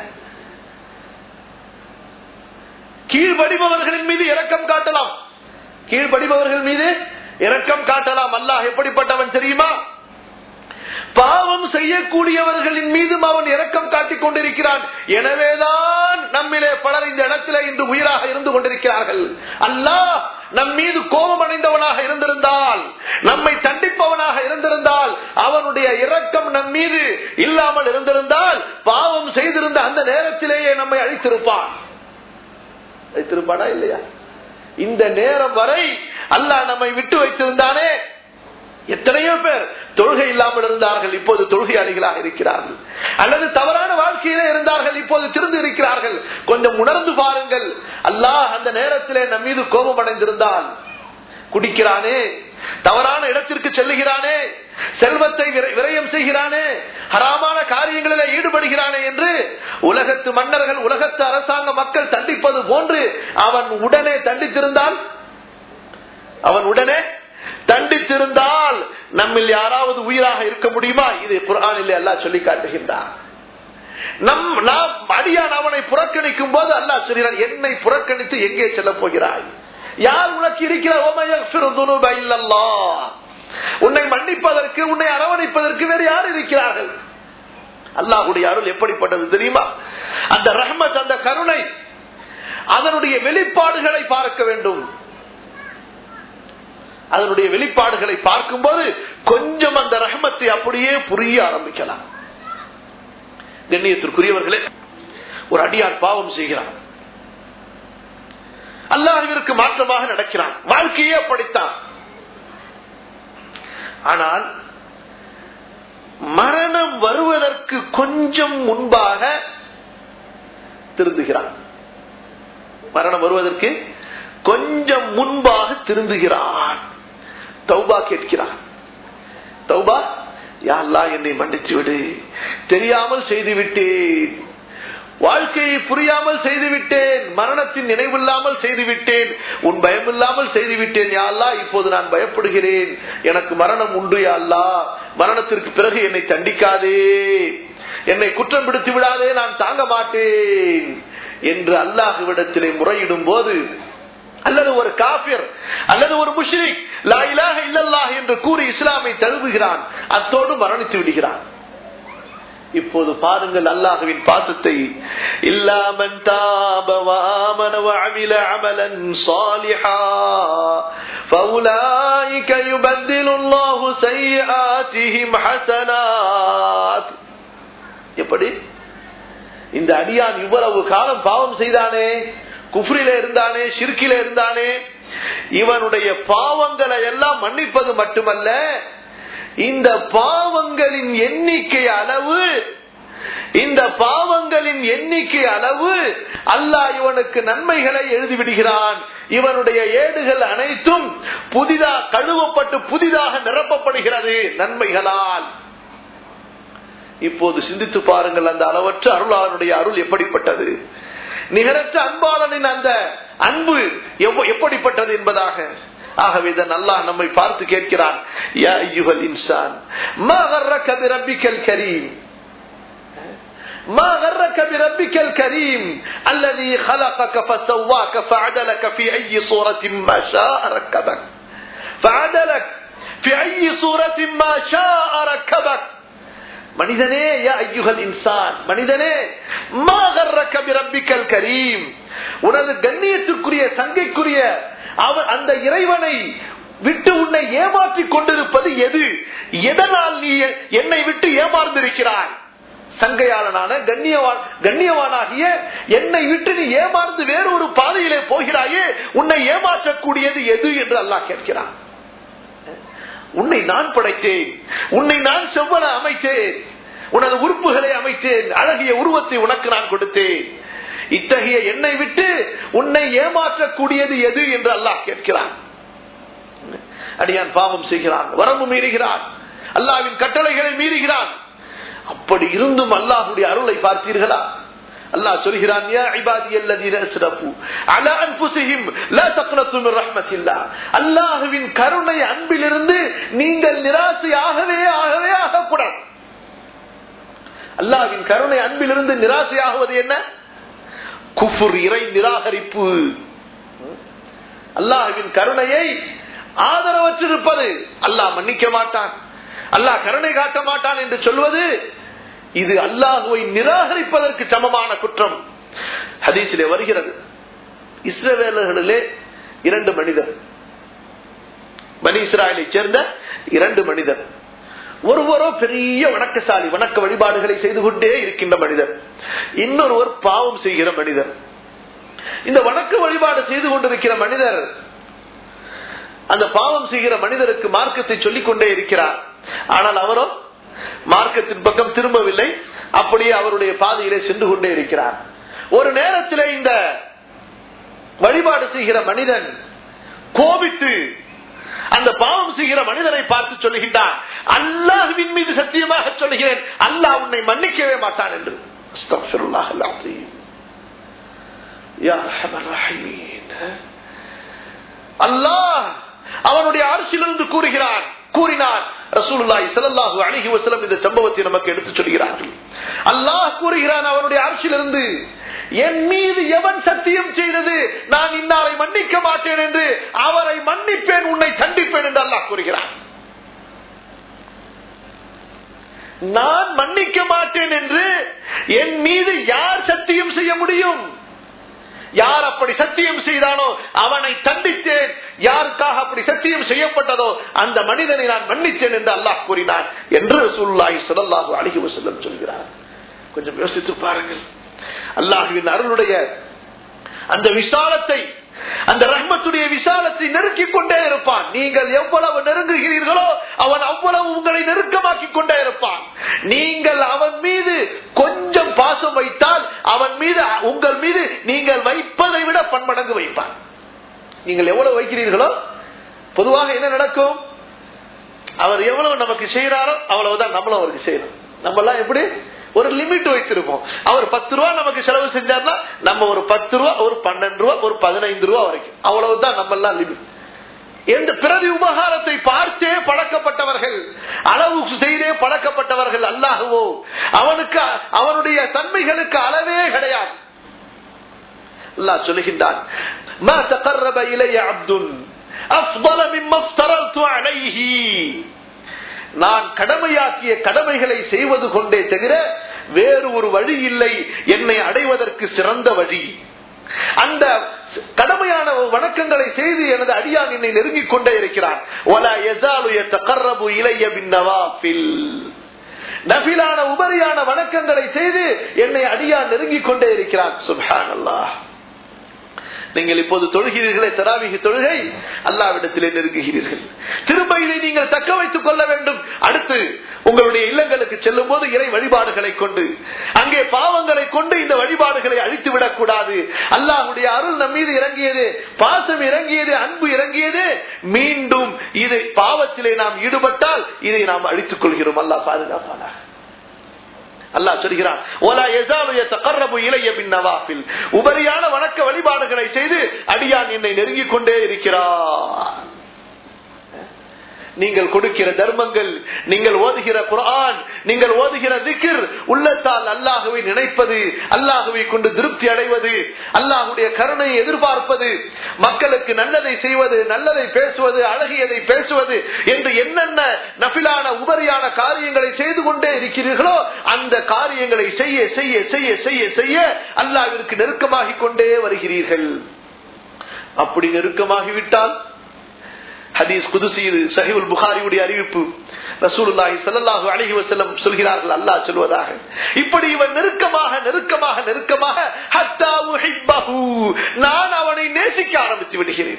கீழ்படிபவர்களின் மீது இரக்கம் காட்டலாம் கீழ்படிபவர்கள் மீது இரக்கம் காட்டலாம் அல்லாஹ் எப்படிப்பட்டவன் தெரியுமா பாவம் செய்யக்கூடியவர்களின் மீதும் அவன் இரக்கம் காட்டிக் கொண்டிருக்கிறான் எனவேதான் நம்மிலே பலர் இந்த இடத்திலே இன்று உயிராக இருந்து கொண்டிருக்கிறார்கள் அல்லாஹ் நம் மீது கோபம் அடைந்தவனாக இருந்திருந்தால் நம்மை தண்டிப்பவனாக இருந்திருந்தால் அவனுடைய இரக்கம் நம் மீது இல்லாமல் இருந்திருந்தால் பாவம் செய்திருந்த அந்த நேரத்திலேயே நம்மை அழித்திருப்பான் வைத்திருப்பானா இல்லையா இந்த நேரம் வரை அல்லாஹ் நம்மை விட்டு வைத்திருந்தானே எத்தனையோ பேர் தொழுகை இல்லாமல் இருந்தார்கள் இப்போது தொழுகையாளிகளாக இருக்கிறார்கள் அல்லது தவறான வாழ்க்கையிலே இருந்தார்கள் இப்போது திருந்து இருக்கிறார்கள் கொஞ்சம் உணர்ந்து பாருங்கள் அல்லாஹ் அந்த நேரத்திலே நம் மீது கோபம் அடைந்திருந்தால் குடிக்கிறானே தவறான இடத்திற்கு செல்லுகிறானே செல்வத்தை விர- விரயம் செய்கிறானே ஹராமான காரியங்களில் ஈடுபடுகிறானே என்று உலகத்து மன்னர்கள் உலகத்து அரசாங்க மக்கள் தண்டிப்பது போன்று அவன் உடனே தண்டித்திருந்தால் அவன் உடனே தண்டித்திருந்தால் நம்மில் யாராவது உயிராக இருக்க முடியுமா இது குரானில் அல்லாஹ் சொல்லி காட்டுகின்றான் நம் நாம் அடியான் அவனை புறக்கணிக்கும் போது அல்லாஹ் சொல்கிறான் என்னை புறக்கணித்து எங்கே செல்ல போகிறாய் யார் உனக்கு இருக்கிற உன்னை மன்னிப்பதற்கு உன்னை அரவணைப்பதற்கு வேறு யார் இருக்கிறார்கள் அல்லாஹுடைய அருள் எப்படிப்பட்டது தெரியுமா அந்த ரஹ்மத் அந்த கருணை அதனுடைய வெளிப்பாடுகளை பார்க்க வேண்டும் அதனுடைய வெளிப்பாடுகளை பார்க்கும்போது கொஞ்சம் அந்த ரஹமத்தை அப்படியே புரிய ஆரம்பிக்கலாம் கண்ணியத்திற்குரியவர்களே ஒரு அடியான் பாவம் செய்கிறான் அல்லாஹிற்கு மாற்றமாக நடக்கிறான் வாழ்க்கையே அப்படித்தான் ஆனால் மரணம் வருவதற்கு கொஞ்சம் முன்பாக திருந்துகிறான் மரணம் வருவதற்கு கொஞ்சம் முன்பாக திருந்துகிறான் தௌபா கேட்கிறான் தௌபா யா அல்லாஹ் என்னை மன்னித்து விடு தெரியாமல் செய்து விட்டேன் வாழ்க்கையை புரியாமல் செய்துவிட்டேன் மரணத்தின் நினைவில்லாமல் செய்துவிட்டேன் உன் பயமில்லாமல் செய்துவிட்டேன் யா அல்லாஹ் இப்போது நான் பயப்படுகிறேன் எனக்கு மரணம் உண்டு யா அல்லாஹ் மரணத்திற்கு பிறகு என்னை தண்டிக்காதே என்னை குற்றம் பிடித்து விடாதே நான் தாங்க மாட்டேன் என்று அல்லாஹுவிடத்திலே முறையிடும் போது அல்லது ஒரு காபிர் அல்லது ஒரு முஷ்ரிக் லா இலாஹ இல்லல்லாஹ் என்று கூறி இஸ்லாமை தழுவுகிறான் அத்தோடு மரணித்து விடுகிறான் இப்போது பாருங்கள் அல்லாஹுவின் பாசத்தை இல்லாமன் தாப வாமன وعمل عملا صالحا فأولئك يبدل الله سيئاتهم حسنات எப்படி இந்த அடியான் இவ்வளவு காலம் பாவம் செய்தானே குஃப்ரில இருந்தானே ஷிர்கில இருந்தானே இவனுடைய பாவங்களை எல்லாம் மன்னிப்பது மட்டுமல்ல இந்த பாவங்களின் எண்ணிக்கை அளவு இந்த பாவங்களின் எண்ணிக்கை அளவு அல்லாஹ் இவனுக்கு நன்மைகளை எழுதிவிடுகிறான் இவனுடைய ஏடுகள் அனைத்தும் புதிதாக கழுவப்பட்டு புதிதாக நிரப்பப்படுகிறது நன்மைகளால் இப்போது சிந்தித்து பாருங்கள் அந்த அளவற்ற அருளாளனுடைய அருள் எப்படிப்பட்டது நிகரற்ற அன்பாளனின் அந்த அன்பு எவ்வ- எப்படிப்பட்டது என்பதாக ஆகவே தான் அல்லாஹ் நம்மை பார்த்து கேட்கிறான் யா அய்யுஹல் இன்சான் மா கர்ரக பிரப்பிக்கல் கரீம் ما غرك بربك الكريم الذي خلقك فسواك فعدلك في أي صورة ما شاء ركبك فعدلك في أي صورة ما شاء ركبك மனிதனே யா ஐயுகல் இன்சான் மனிதனே மா கர்ரக பிரப்பிக்கல் கரீம் உனது கண்ணியத்திற்குரிய சங்கைக்குரிய அவன் அந்த இறைவனை விட்டு உன்னை ஏமாற்றிக் கொண்டிருப்பது எது எதனால் நீ என்னை விட்டு ஏமாந்திருக்கிறாய் சங்கையாளனான கண்ணியவான் கண்ணியவானாகிய என்னை விட்டு நீ ஏமாந்து வேறொரு பாதையிலே போகிறாயே உன்னை ஏமாற்றக்கூடியது எது என்று அல்லாஹ் கேட்கிறான் உன்னை நான் படைத்தேன் உன்னை நான் செவ்வன அமைத்தேன் உனது உறுப்புகளை அமைத்தேன் அழகிய உருவத்தை உனக்கு நான் கொடுத்தேன் இத்தகைய என்னை விட்டு உன்னை ஏமாற்றக்கூடியது எது என்று அல்லாஹ் கேட்கிறான் அடியான் பாவம் செய்கிறான் வரம்பு மீறுகிறான் அல்லாவின் கட்டளைகளை மீறுகிறான் அப்படி இருந்தும் அல்லாஹுடைய அருளை பார்த்தீர்களா அல்லாஹ் சொல்கிறான் யா இபாதியல்லதீன அஸ்ரஃபு அலா அன்ஃபுஸிஹிம் லா தக்னது மின் ரஹ்மத்தில்லாஹ் அல்லாஹ்வின் கருணை அன்பிலிருந்து நீங்கள் நிராசை ஆகவே ஆகவே ஆகக்கூடாது அல்லாஹ்வின் கருணை அன்பிலிருந்து நிராசை ஆகுவது என்ன குஃபுர் இறை நிராகரிப்பு அல்லாஹ்வின் கருணையை ஆதரவற்றிருப்பது அல்லாஹ் மன்னிக்க மாட்டான் அல்லாஹ் கருணை காட்ட மாட்டான் என்று சொல்வது இது அல்லாஹுவை நிராகரிப்பதற்கு சமமான குற்றம் ஹதீஸிலே வருகிறது இஸ்ரவேலர்களிலே இரண்டு மனிதர் பனி இஸ்ராயலை சேர்ந்த இரண்டு மனிதர் ஒருவரோ பெரிய வணக்கசாலி வணக்க வழிபாடுகளை செய்து கொண்டே இருக்கின்ற மனிதர் இன்னொருவர் பாவம் செய்கிற மனிதர் இந்த வணக்க வழிபாடு செய்து கொண்டிருக்கிற மனிதர் அந்த பாவம் செய்கிற மனிதருக்கு மார்க்கத்தை சொல்லிக் கொண்டே இருக்கிறார் ஆனால் அவரோ மார்க்கத்தின் பக்கம் திரும்பவில்லை அப்படியே அவருடைய பாதையிலே சென்று கொண்டே இருக்கிறார் ஒரு நேரத்தில் இந்த வழிபாடு செய்கிற மனிதன் கோபித்து அந்த பாவம் செய்கிற மனிதனை பார்த்து சொல்லுகின்றான் அல்லாஹுவின் மீது சத்தியமாக சொல்லுகிறேன் அல்லாஹ் உன்னை மன்னிக்கவே மாட்டான் என்று அஸ்தக்ஃபிருல்லாஹ் அல்-அஸீம். யா அர்ஹமர் ரஹீமீன். அல்லாஹ் அவனுடைய அரசிலிருந்து கூறுகிறான் கூறினார் ரசூலுல்லாஹி ஸல்லல்லாஹு அலைஹி வஸல்லம் இந்த சம்பவத்தை நமக்கு எடுத்துச் சொல்கிறார்கள் அல்லாஹ் கூறுகிறான் அவனுடைய அரசிலிருந்து என் மீது எவன் சத்தியம் செய்தது நான் இன்னாரை மன்னிக்க மாட்டேன் என்று அவரை மன்னிப்பேன் உன்னை தண்டிப்பேன் என்று அல்லாஹ் கூறுகிறான் நான் மன்னிக்க மாட்டேன் என்று என் மீது யார் சத்தியம் செய்ய முடியும் யார் அப்படி சத்தியம் செய்தானோ அவனை தண்டித்தேன் யாருக்காக அப்படி சத்தியம் செய்யப்பட்டதோ அந்த மனிதனை நான் மன்னித்தேன் என்று அல்லாஹ் கூறினார் என்று ரசூலுல்லாஹி ஸல்லல்லாஹு அலைஹி வஸல்லம் சொல்கிறார் கொஞ்சம் யோசித்து பாருங்கள் அல்லாஹுவின் அருளுடைய அந்த விசாலத்தை அந்த ரஹ்மத்துடைய விசாலத்தை நெருக்கிக் கொண்டே இருப்பான் நீங்கள் எவ்வளவு நெருங்குகிறீர்களோ அவன் அவ்வளவு உங்களை நெருக்கமாக்கிக் கொண்டே இருப்பான் நீங்கள் அவன் மீது கொஞ்சம் பாசம் வைத்தால் அவன் மீது உங்கள் மீது நீங்கள் வைப்பதை விட பன்மடங்கு வைப்பான் நீங்கள் எவ்வளவு வைக்கிறீர்களோ பொதுவாக என்ன நடக்கும் அவர் எவ்வளவு நமக்கு செய்யறாரோ அவ்வளவுதான் நம்மளும் அவருக்கு செய்யணும் நம்ம எல்லாம் எப்படி ஒரு லிமிட் வைத்திருப்போம் அவர் பத்து ரூபா நமக்கு செலவு செஞ்சார்னா நம்ம ஒரு பத்து ரூபா ஒரு பன்னெண்டு ரூபா ஒரு பதினைந்து ரூபா வரைக்கும் அவ்வளவுதான் நம்ம எல்லாம் லிமிட் எந்த பிரதி உபகாரத்தை பார்த்தே பழக்கப்பட்டவர்கள் அளவு செய்தே பழக்கப்பட்டவர்கள் அல்லாஹுவோ அவனுக்கு அவனுடைய தன்மைகளுக்கு அளவே கிடையாது அல்லாஹ் சொல்லுகின்றான் ما تقرب الي عبد افضل مما افترضت عليه நான் கடமையாக்கிய கடமைகளை செய்வது கொண்டே தவிர வேறு ஒரு வழி இல்லை என்னை அடைவதற்கு சிறந்த வழி அந்த கடமையான வணக்கங்களை செய்து எனது அடியான் என்னை நெருங்கிக் கொண்டே இருக்கிறான் நபிலான உபரியான வணக்கங்களை செய்து என்னை அடியான் நெருங்கிக் கொண்டே இருக்கிறான் சுபான் அல்லாஹ் நீங்கள் இப்போது தொழுகிறீர்களே தராவிக தொழுகை அல்லாவிடத்திலே நெருங்குகிறீர்கள் திரும்ப இதை நீங்கள் தக்க வைத்துக் கொள்ள வேண்டும் அடுத்து உங்களுடைய இல்லங்களுக்கு செல்லும் போது இறை வழிபாடுகளை கொண்டு அங்கே பாவங்களை கொண்டு இந்த வழிபாடுகளை அழித்து விடக் கூடாது அல்லாஹுடைய அருள் நம் மீது இறங்கியது பாசம் இறங்கியது அன்பு இறங்கியது மீண்டும் இது பாவத்திலே நாம் ஈடுபட்டால் இதை நாம் அழித்துக் கொள்கிறோம் அல்லாஹ் பாதுகாப்பானாக அல்லாஹ் சொல்கிறான் உபரியான வணக்க வழிபாடுகளை செய்து அடியான் என்னை நெருங்கிக் கொண்டே இருக்கிறான் நீங்கள் கொடுக்கிற தர்மங்கள் நீங்கள் ஓதுகிற குரான் நீங்கள் ஓதுகிற திக்கிர் உள்ளத்தால் அல்லாஹுவை நினைப்பது அல்லாஹுவை கொண்டு திருப்தி அடைவது அல்லாஹுடைய கருணையை எதிர்பார்ப்பது மக்களுக்கு நல்லதை செய்வது நல்லதை பேசுவது அழகியதை பேசுவது என்று என்னென்ன நபிலான உபரியான காரியங்களை செய்து கொண்டே இருக்கிறீர்களோ அந்த காரியங்களை செய்ய செய்ய செய்ய செய்ய செய்ய அல்லாவிற்கு நெருக்கமாகிக் கொண்டே வருகிறீர்கள் அப்படி நெருக்கமாகிவிட்டால் ஹதீஸ் குதுசி இது சஹிவுல் புகாரியுடைய அறிவிப்பு ரசூலுல்லாஹி ஸல்லல்லாஹு அலைஹி வஸல்லம் சொல்கிறார்கள் அல்லாஹ் சொல்வதாக இப்படி இவன் நெருக்கமாக நெருக்கமாக நெருக்கமாக ஹத்தா உஹிப்பஹு நான் அவனை நேசிக்க ஆரம்பித்து விடுகிறேன்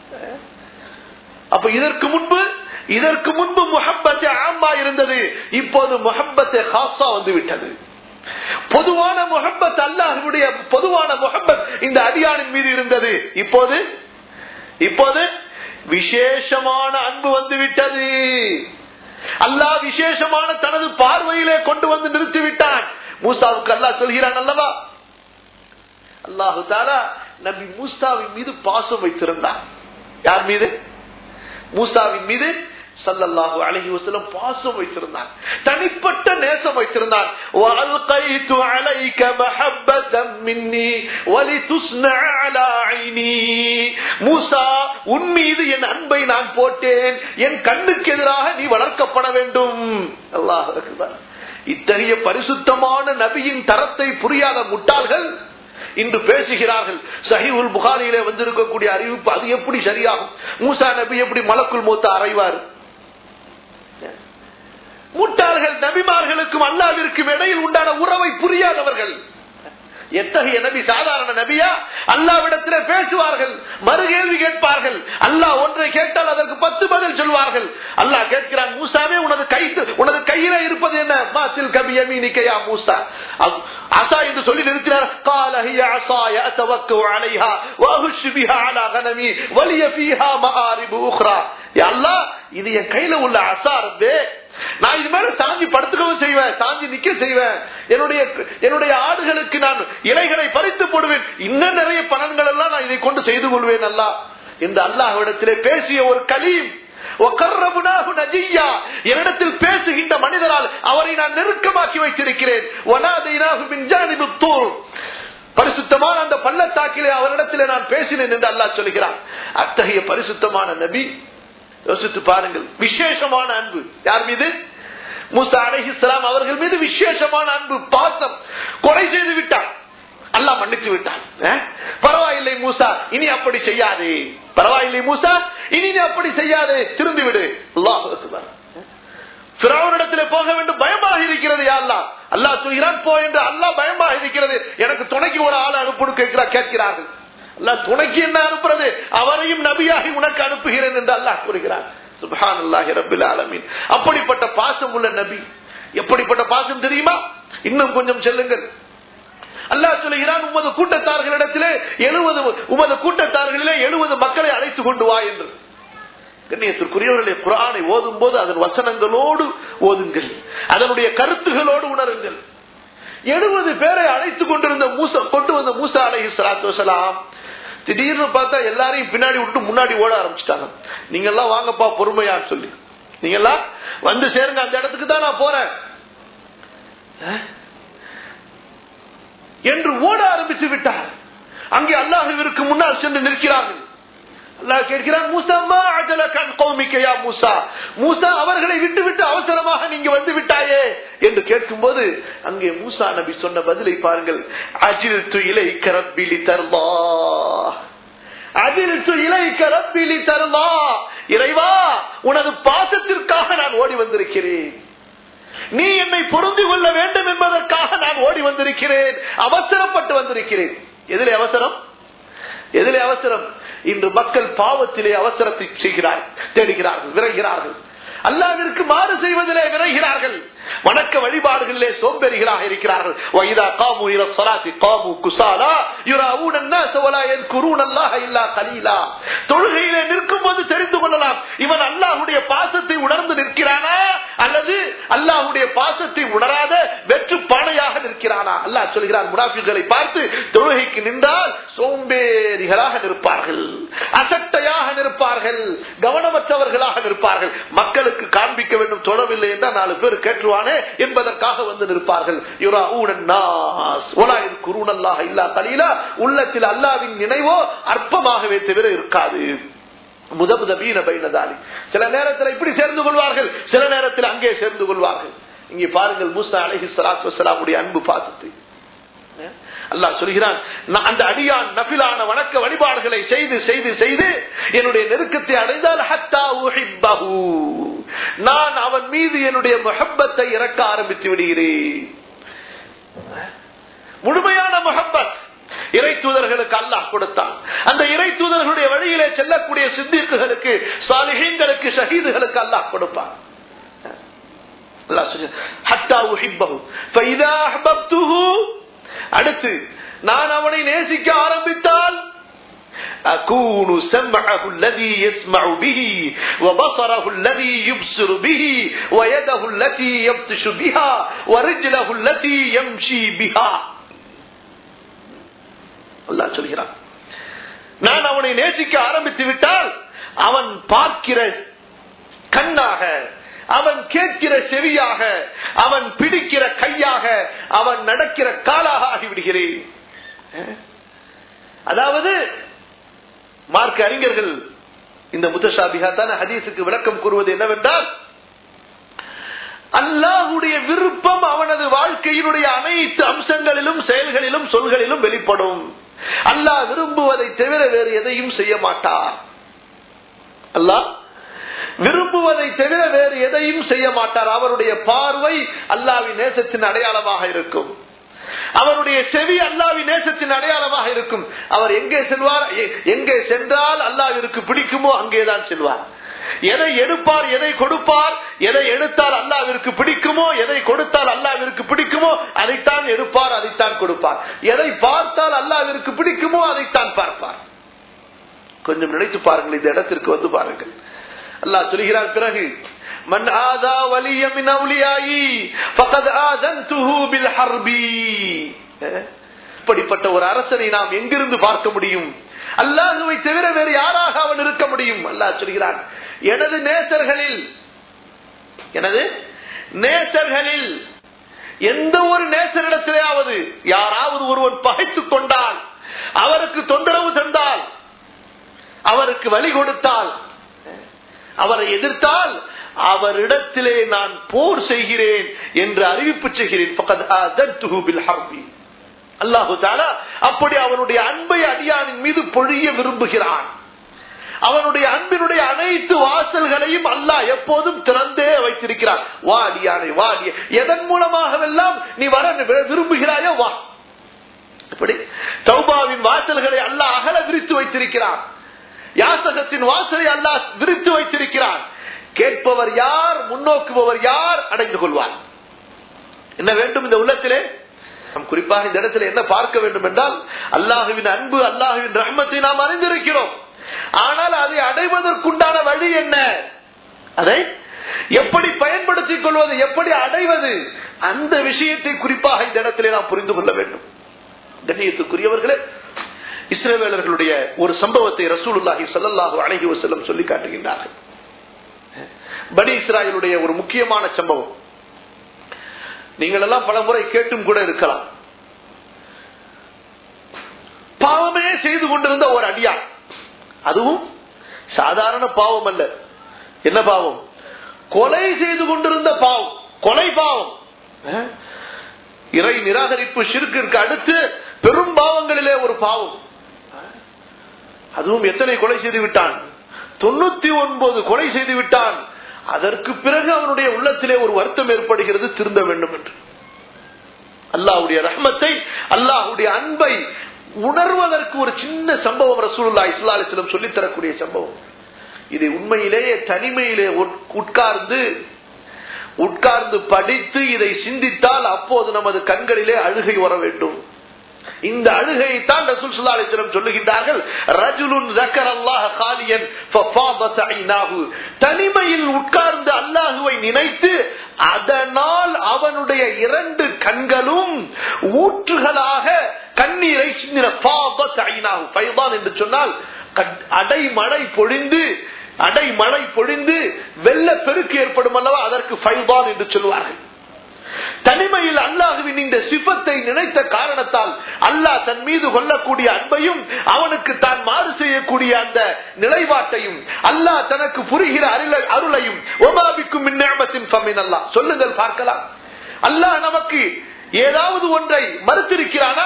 அப்ப இதற்கு முன்பு இதற்கு முன்பு முஹப்பத்தே ஆமா இருந்தது இப்போது முஹப்பத்தே ஹாசா வந்து விட்டது பொதுவான முகப்பத் அல்லாஹுடைய பொதுவான முகப்பத் இந்த அடியானின் மீது இருந்தது இப்போது இப்போது விசேஷமான அன்பு வந்து விட்டது அல்லாஹ் விசேஷமான தனது பார்வையிலே கொண்டு வந்து நிறுத்திவிட்டான் மூசாவுக்கு அல்லாஹ் சொல்கிறான் அல்லவா அல்லாஹு தாலா நபி மூசாவின் மீது பாசம் வைத்திருந்தார் யார் மீது மூசாவின் மீது சல்லல்லாஹு அலைஹி வஸல்லம் பாசம் வைத்திருந்தார் தனிப்பட்ட நேசம் வைத்திருந்தார் வஅல்கைது அலைக மஹப்பதம் மின்னி வலிதுஸ்னா அலா ஐனி மூசா உன் மீது என் அன்பை நான் போட்டேன் என் கண்ணுக்கு எதிராக நீ வளர்க்கப்பட வேண்டும் அல்லாஹ் அக்பர் இத்தகைய பரிசுத்தமான நபியின் தரத்தை புரியாத முட்டாள்கள் இன்று பேசுகிறார்கள் சஹிவுல் புகாரியிலே வந்திருக்கக்கூடிய அறிவிப்பு அது எப்படி சரியாகும் மூசா நபி எப்படி மலக்குள் மூத்த அறைவார் முட்டாள்கள் நபிமார்களுக்கும் அல்லாவிற்கும் இடையில் உண்டான உறவை புரியாதவர்கள் எத்தகைய நபி சாதாரண நபியா அல்லாவிடத்திலே பேசுவார்கள் மறுகேள்வி கேட்பார்கள் அல்லாஹ் ஒன்றை கேட்டால் அதற்கு பத்து பதில் சொல்வார்கள் அல்லாஹ் கேட்கிறான் மூசாவே உனது கை உனது கையில இருப்பது என்ன மாத்தில் கபியமீனிக்கையா மூசா அசா என்று சொல்லி நிறுத்தினார் காலஹிய அசாய அத்தவக்கு அலைஹா வஹுஷ் பிஹா அலா கனமி வலிய ஃபீஹா மஆரிபு உக்ரா யா அல்லாஹ் இது என் கையில உள்ள அசா ரப்பே நான் இது மேல சாஞ்சி படுத்துக்கவும் செய்வேன் சாஞ்சி நிக்க செய்வேன் என்னுடைய என்னுடைய ஆடுகளுக்கு நான் இலைகளை பறித்து போடுவேன் இன்னும் நிறைய பலன்கள் எல்லாம் நான் இதை கொண்டு செய்து கொள்வேன் அல்லா இந்த அல்லாஹ்விடத்திலே பேசிய ஒரு கலீம் என்னிடத்தில் பேசுகின்ற மனிதரால் அவரை நான் நெருக்கமாக்கி வைத்திருக்கிறேன் பரிசுத்தமான அந்த பள்ளத்தாக்கிலே அவரிடத்திலே நான் பேசினேன் என்று அல்லாஹ் சொல்கிறான் அத்தகைய பரிசுத்தமான நபி யோசித்து பாருங்கள் விசேஷமான அன்பு யார் மீது மூசா அலஹிஸ்லாம் அவர்கள் மீது விசேஷமான அன்பு பாசம் கொலை செய்து விட்டான் அல்லாஹ் மன்னித்து விட்டான் பரவாயில்லை மூசா இனி அப்படி செய்யாதே பரவாயில்லை மூசா இனி நீ அப்படி செய்யாதே திருந்து விடு அல்லாஹ் பிறவனிடத்திலே போக வேண்டும் பயமாக இருக்கிறது அல்லா அல்லாஹ் சொல்கிறான் போ என்று அல்லாஹ் பயமாக இருக்கிறது எனக்கு துணைக்கு ஒரு ஆள் அனுப்புன்னு கேட்கிறார் கேட்கிறார்கள் அல்லா துணைக்கு என்ன அனுப்புறது அவரையும் நபியாகி உனக்கு அனுப்புகிறேன் என்று அல்லாஹ் கூறுகிறார் சுபான் அல்லாஹி ரபில் ஆலமீன் அப்படிப்பட்ட பாசம் உள்ள நபி எப்படிப்பட்ட பாசம் தெரியுமா இன்னும் கொஞ்சம் செல்லுங்கள் அல்லாஹ் சொல்லுகிறான் உமது கூட்டத்தார்களிடத்திலே எழுபது உமது கூட்டத்தார்களிலே எழுபது மக்களை அழைத்து கொண்டு வா என்று கண்ணியத்திற்குரியவர்களை குரானை ஓதும் போது அதன் வசனங்களோடு ஓதுங்கள் அதனுடைய கருத்துகளோடு உணருங்கள் எழுபது பேரை அழைத்துக் கொண்டிருந்த மூசா கொண்டு வந்த மூசா அலஹி சலாத்து வசலாம் திடீர்னு பார்த்தா எல்லாரையும் பின்னாடி விட்டு முன்னாடி ஓட ஆரம்பிச்சிட்டாங்க நீங்க எல்லாம் வாங்கப்பா பொறுமையான்னு சொல்லி நீங்க எல்லாம் வந்து சேருங்க அந்த இடத்துக்கு தான் நான் போறேன் என்று ஓட ஆரம்பித்து விட்டார் அங்கே அல்லாஹுவிற்கு முன்னால் சென்று நிற்கிறார்கள் அல்லாஹ் கேட்கிறான் மூசாமா அஜலகன் கௌமிக்கையா மூசா மூசா அவர்களை விட்டு விட்டு அவசரமாக நீங்க வந்து விட்டாயே என்று கேட்கும் போது அங்கே மூசா நபி சொன்ன பதிலை பாருங்கள் அஜில் து இலை கரப்பிலி தர்மா அஜில் து இலை கரப்பிலி தர்மா இறைவா உனது பாசத்திற்காக நான் ஓடி வந்திருக்கிறேன் நீ என்னை பொருந்தி கொள்ள வேண்டும் என்பதற்காக நான் ஓடி வந்திருக்கிறேன் அவசரப்பட்டு வந்திருக்கிறேன் எதிலே அவசரம் எதிலே அவசரம் இன்று மக்கள் பாவத்திலே அவசரத்தை செய்கிறார்கள் தேடுகிறார்கள் விரைகிறார்கள் அல்லாவிற்கு மாறு செய்வதிலே விரைகிறார்கள் வணக்க வழிபாடுகளிலே சோம்பெறிகளாக இருக்கிறார்கள் வைதா காமு இர சலாத்தி காமு குசாலா யுராவுன் الناس ولا يذكرون الله الا قليلا தொழுகையிலே நிற்கும் போது தெரிந்து கொள்ளலாம் இவன் அல்லாஹ்வுடைய பாசத்தை உணர்ந்து நிற்கிறானா அல்லது அல்லாஹ்வுடைய பாசத்தை உணராத வெற்று பானையாக நிற்கிறானா அல்லாஹ் சொல்கிறார் முனாஃபிக்களை பார்த்து தொழுகைக்கு நின்றால் சோம்பேறிகளாக நிற்பார்கள் அசட்டையாக நிற்பார்கள் கவனமற்றவர்களாக நிற்பார்கள் மக்களுக்கு காண்பிக்க வேண்டும் தொடவில்லை என்றால் நாலு பேர் கேட்டுருவானே என்பதற்காக வந்து நிற்பார்கள் உள்ளத்தில் அல்லாவின் நினைவோ அற்பமாகவே தவிர இருக்காது முதபுதபீன பைனதாலி சில நேரத்தில் இப்படி சேர்ந்து கொள்வார்கள் சில நேரத்தில் அங்கே சேர்ந்து கொள்வார்கள் இங்கே பாருங்கள் மூசா அலஹி சலாத்து வசலாமுடைய அன்பு பாசத்தை அல்லாஹ் சொல்கிறான் அந்த அடியான் நபிலான வணக்க வழிபாடுகளை செய்து செய்து செய்து என்னுடைய நெருக்கத்தை அடைந்தால் ஹத்தா உஹிப்பஹு நான் அவன் மீது என்னுடைய முகப்பத்தை இறக்க ஆரம்பித்து விடுகிறேன் முழுமையான முகப்பத் இறை தூதர்களுக்கு அல்லாஹ் கொடுத்தான் அந்த இறை தூதர்களுடைய வழியிலே செல்லக்கூடிய சித்திக்குகளுக்கு சாலிஹீன்களுக்கு ஷஹீதுகளுக்கு அல்லாஹ் கொடுப்பான் அடுத்து நான் அவனை நேசிக்க ஆரம்பித்தால் أكون سمعه الذي يسمع به وبصره الذي يبصر به ويده التي يبطش بها ورجله التي يمشي بها الله சொல்கிறான் நான் அவனை நேசிக்க ஆரம்பித்து விட்டால் அவன் பார்க்கிற கண்ணாக அவன் கேட்கிற செவியாக அவன் பிடிக்கிற கையாக அவன் நடக்கிற காலாக ஆகிவிடுகிறேன் அதாவது மார்க்க அறிஞர்கள் இந்த முத்தஷாபிகாத்தான ஹதீஸுக்கு விளக்கம் கூறுவது என்னவென்றால் அல்லாஹுடைய விருப்பம் அவனது வாழ்க்கையினுடைய அனைத்து அம்சங்களிலும் செயல்களிலும் சொல்களிலும் வெளிப்படும் அல்லாஹ் விரும்புவதை தவிர வேறு எதையும் செய்ய மாட்டார் அல்லாஹ் விரும்புவதை தவிர வேறு எதையும் செய்ய மாட்டார் அவருடைய பார்வை அல்லாவின் நேசத்தின் அடையாளமாக இருக்கும் அவருடைய செவி அல்லாவின் நேசத்தின் அடையாளமாக இருக்கும் அவர் எங்கே செல்வார் எங்கே சென்றால் அல்லாவிற்கு பிடிக்குமோ அங்கேதான் செல்வார் எதை எடுப்பார் எதை கொடுப்பார் எதை எடுத்தால் அல்லாவிற்கு பிடிக்குமோ எதை கொடுத்தால் அல்லாவிற்கு பிடிக்குமோ அதைத்தான் எடுப்பார் அதைத்தான் கொடுப்பார் எதை பார்த்தால் அல்லாவிற்கு பிடிக்குமோ அதைத்தான் பார்ப்பார் கொஞ்சம் நினைத்து பாருங்கள் இந்த இடத்திற்கு வந்து பாருங்கள் அல்லாஹ் சொல்கிறார் பிறகு من آذى ولي من أوليائي فقد آذنته بالحرب இப்படிப்பட்ட ஒரு அரசனை நாம் எங்கிருந்து பார்க்க முடியும் அல்லாஹுவை தவிர வேறு யாராக அவன் இருக்க முடியும் அல்லாஹ் சொல்கிறான் எனது நேசர்களில் எனது நேசர்களில் எந்த ஒரு நேசரிடத்திலேயாவது யாராவது ஒருவன் பகைத்துக் கொண்டால் அவருக்கு தொந்தரவு தந்தால் அவருக்கு வழி கொடுத்தால் அவரை எதிர்த்தால் அவரிடத்திலே நான் போர் செய்கிறேன் என்று அறிவிப்பு செய்கிறேன் அல்லாஹு தாலா அப்படி அவனுடைய அன்பை அடியானின் மீது பொழிய விரும்புகிறான் அவனுடைய அன்பினுடைய அனைத்து வாசல்களையும் அல்லாஹ் எப்போதும் திறந்தே வைத்திருக்கிறான் வா அடியானை வா அடிய எதன் மூலமாகவெல்லாம் நீ வர விரும்புகிறாயோ வா இப்படி சௌபாவின் வாசல்களை அல்லாஹ் அகல விரித்து வைத்திருக்கிறான் யாசகத்தின் வாசலை அல்லாஹ் விரித்து வைத்திருக்கிறான் கேட்பவர் யார் முன்னோக்குபவர் யார் அடைந்து கொள்வார் என்ன வேண்டும் இந்த உள்ளத்திலே நாம் குறிப்பாக இந்த இடத்துல என்ன பார்க்க வேண்டும் என்றால் அல்லாஹுவின் அன்பு அல்லாஹுவின் ரஹ்மத்தை நாம் அறிந்திருக்கிறோம் ஆனால் அதை அடைவதற்குண்டான வழி என்ன அதை எப்படி பயன்படுத்திக் கொள்வது எப்படி அடைவது அந்த விஷயத்தை குறிப்பாக இந்த இடத்திலே நாம் புரிந்து கொள்ள வேண்டும் கண்ணியத்துக்குரியவர்களே இஸ்ரேவேலர்களுடைய ஒரு சம்பவத்தை ரசூலுல்லாஹி ஸல்லல்லாஹு அலைஹி வஸல்லம் சொல்லி காட்டுகின்றார்கள் பனி இஸ்ராயலுடைய ஒரு முக்கியமான சம்பவம் நீங்கள் எல்லாம் பல முறை கேட்டும் கூட இருக்கலாம் பாவமே செய்து கொண்டிருந்த ஒரு அடியார் அதுவும் சாதாரண பாவம் அல்ல என்ன பாவம் கொலை செய்து கொண்டிருந்த பாவம் கொலை பாவம் அஹ்? இறை நிராகரிப்பு ஷிர்கிற்கு அடுத்து பெரும் பாவங்களிலே ஒரு பாவம் அதுவும் எத்தனை கொலை செய்து விட்டான் தொண்ணூத்தி ஒன்பது கொலை செய்து விட்டான் அதற்கு பிறகு அவனுடைய உள்ளத்திலே ஒரு வருத்தம் ஏற்படுகிறது திருந்த வேண்டும் என்று அல்லாஹ்வுடைய ரஹ்மத்தை அல்லாஹ்வுடைய அன்பை உணர்வதற்கு ஒரு சின்ன சம்பவம் ரசூலுல்லாஹி ஸல்லல்லாஹு அலைஹி வஸல்லம் சொல்லித் தரக்கூடிய சம்பவம் இதை உண்மையிலேயே தனிமையிலே உட்- உட்கார்ந்து உட்கார்ந்து படித்து இதை சிந்தித்தால் அப்போது நமது கண்களிலே அழுகை வர வேண்டும் இந்த அழுகையை தான் ரசூல் ஸல்லல்லாஹு அலைஹி வஸல்லம் சொல்லுகின்றார்கள் ரஜுலுன் ذكر الله خاليا ففاضت عيناه தனிமையில் உட்கார்ந்து அல்லாஹுவை நினைத்து அதனால் அவனுடைய இரண்டு கண்களும் ஊற்றுகளாக கண்ணீரை சிந்தின ஃபாதத் ஐனாஹு ஃபைதான் என்று சொன்னால் கட்- அடைமழை பொழிந்து அடைமழை பொழிந்து வெள்ள பெருக்கு ஏற்படும் அல்லவா அதற்கு ஃபைதான் என்று சொல்வார்கள் தனிமையில் அல்லாஹுவின் இந்த சிபத்தை நினைத்த காரணத்தால் அல்லாஹ் தன் மீது கொள்ளக்கூடிய அன்பையும் அவனுக்கு தான் மாறு செய்யக்கூடிய அந்த நிலைப்பாட்டையும் அல்லாஹ் தனக்கு புரிகிற அருளை- அருளையும் ஒபாபிக்கும் மின்னேமத்தின் பம்மின் அல்லாஹ் சொல்லுங்கள் பார்க்கலாம் அல்லாஹ் நமக்கு ஏதாவது ஒன்றை மறுத்திருக்கிறானா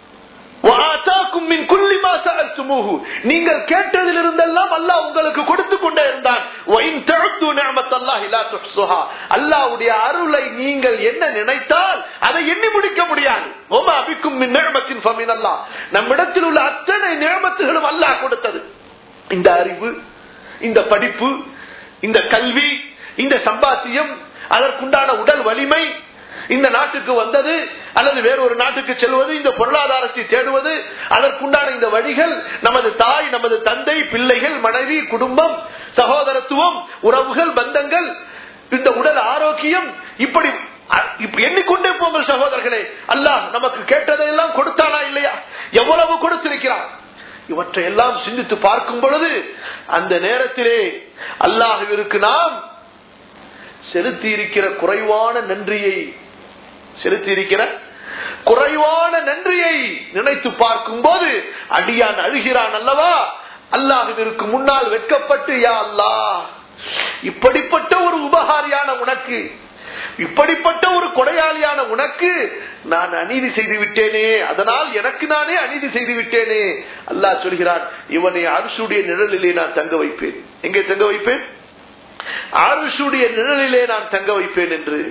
وآتاكم من كل ما سألتموه. நீங்கள் கேட்டதிலிருந்தெல்லாம் அல்லாஹ் உங்களுக்கு கொடுத்து கொண்டே இருந்தான் وإن تعدوا نعمة الله لا تحصوها. அல்லாஹ்வுடைய அருளை நீங்கள் என்ன நினைத்தால் அதை எண்ணி முடிக்க முடியாது وما بكم من نعمة فمن الله. நம்மிடத்தில் உள்ள அத்தனை நியமத்துகளும் அல்லாஹ் கொடுத்தது இந்த அறிவு இந்த படிப்பு இந்த கல்வி இந்த சம்பாத்தியம் அதற்குண்டான உடல் வலிமை இந்த நாட்டுக்கு வந்தது அல்லது வேறொரு நாட்டுக்கு செல்வது இந்த பொருளாதாரத்தை தேடுவது அதற்குண்டான இந்த வழிகள் நமது தாய் நமது தந்தை பிள்ளைகள் மனைவி குடும்பம் சகோதரத்துவம் உறவுகள் பந்தங்கள் இந்த உடல் ஆரோக்கியம் இப்படி அ- இப்ப எண்ணிக்கொண்டே போங்கள் சகோதரர்களே அல்லாஹ் நமக்கு கேட்டதையெல்லாம் கொடுத்தானா இல்லையா எவ்வளவு கொடுத்திருக்கிறான் இவற்றை எல்லாம் சிந்தித்து பார்க்கும் பொழுது அந்த நேரத்திலே அல்லாஹுவிற்கு நாம் செலுத்தி இருக்கிற குறைவான நன்றியை செலுத்தி இருக்கிற குறைவான நன்றியை நினைத்து பார்க்கும் போது அடியான் அழுகிறான் அல்லவா அல்லாஹுவிற்கு முன்னால் வெட்கப்பட்டு யா அல்லாஹ் இப்படிப்பட்ட ஒரு உபகாரியான உனக்கு இப்படிப்பட்ட ஒரு கொடையாளியான உனக்கு நான் அநீதி செய்து விட்டேனே அதனால் எனக்கு நானே அநீதி செய்து விட்டேனே அல்லாஹ் சொல்கிறான் இவனை அரசுடைய நிழலிலே நான் தங்க வைப்பேன் எங்கே தங்க வைப்பேன் அரசுடைய நிழலிலே நான் தங்க வைப்பேன் என்று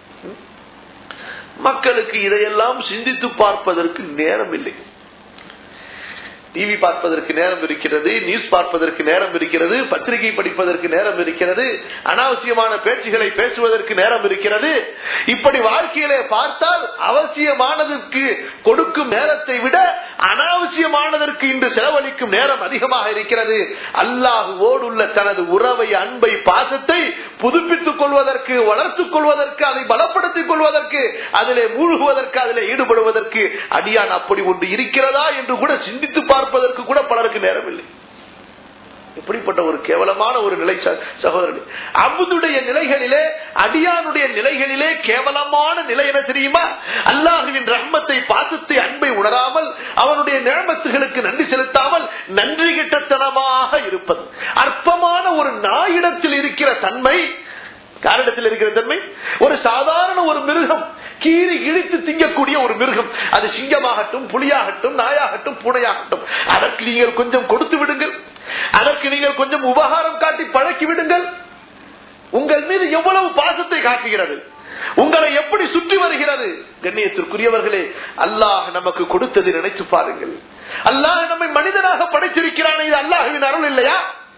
மக்களுக்கு இதையெல்லாம் சிந்தித்து பார்ப்பதற்கு நேரம் இல்லை டிவி பார்ப்பதற்கு நேரம் இருக்கிறது நியூஸ் பார்ப்பதற்கு நேரம் இருக்கிறது பத்திரிகை படிப்பதற்கு நேரம் இருக்கிறது அனாவசியமான பேச்சுகளை பேசுவதற்கு நேரம் இருக்கிறது இப்படி வாழ்க்கையிலே பார்த்தால் அவசியமானதற்கு கொடுக்கும் நேரத்தை விட அனாவசியமானதற்கு இன்று செலவழிக்கும் நேரம் அதிகமாக இருக்கிறது அல்லாஹுவோடு உள்ள தனது உறவை அன்பை பாசத்தை புதுப்பித்துக் கொள்வதற்கு வளர்த்துக் கொள்வதற்கு அதை பலப்படுத்திக் கொள்வதற்கு அதிலே மூழ்குவதற்கு அதிலே ஈடுபடுவதற்கு அடியான் அப்படி ஒன்று இருக்கிறதா என்று கூட சிந்தித்து பார்ப்பதற்கு கூட பலருக்கு நேரம் இல்லை இப்படிப்பட்ட ஒரு கேவலமான ஒரு நிலை ச- சகோதரர்களே அபுதுடைய நிலைகளிலே அடியானுடைய நிலைகளிலே கேவலமான நிலை என்ன தெரியுமா அல்லாஹுவின் ரஹ்மத்தை பாசத்தை அன்பை உணராமல் அவனுடைய நிழமத்துகளுக்கு நன்றி செலுத்தாமல் நன்றி கிட்டத்தனமாக இருப்பது அற்பமான ஒரு நாயிடத்தில் இருக்கிற தன்மை காரிடத்தில் இருக்கிற தன்மை ஒரு சாதாரண ஒரு மிருகம் கீறி இழித்து திங்கக்கூடிய ஒரு மிருகம் அது சிங்கமாகட்டும் புலியாகட்டும் நாயாகட்டும் பூனையாகட்டும் அதற்கு நீங்கள் கொஞ்சம் கொடுத்து விடுங்கள் அதற்கு நீங்கள் கொஞ்சம் உபகாரம் காட்டி பழக்கி விடுங்கள் உங்கள் மீது எவ்வளவு பாசத்தை காட்டுகிறது உங்களை எப்படி சுற்றி வருகிறது கண்ணியத்திற்குரியவர்களே அல்லாஹ் நமக்கு கொடுத்ததை நினைத்து பாருங்கள் அல்லாஹ் நம்மை மனிதனாக படைத்திருக்கிறான் இது அல்லாஹுவின் அருள் இல்லையா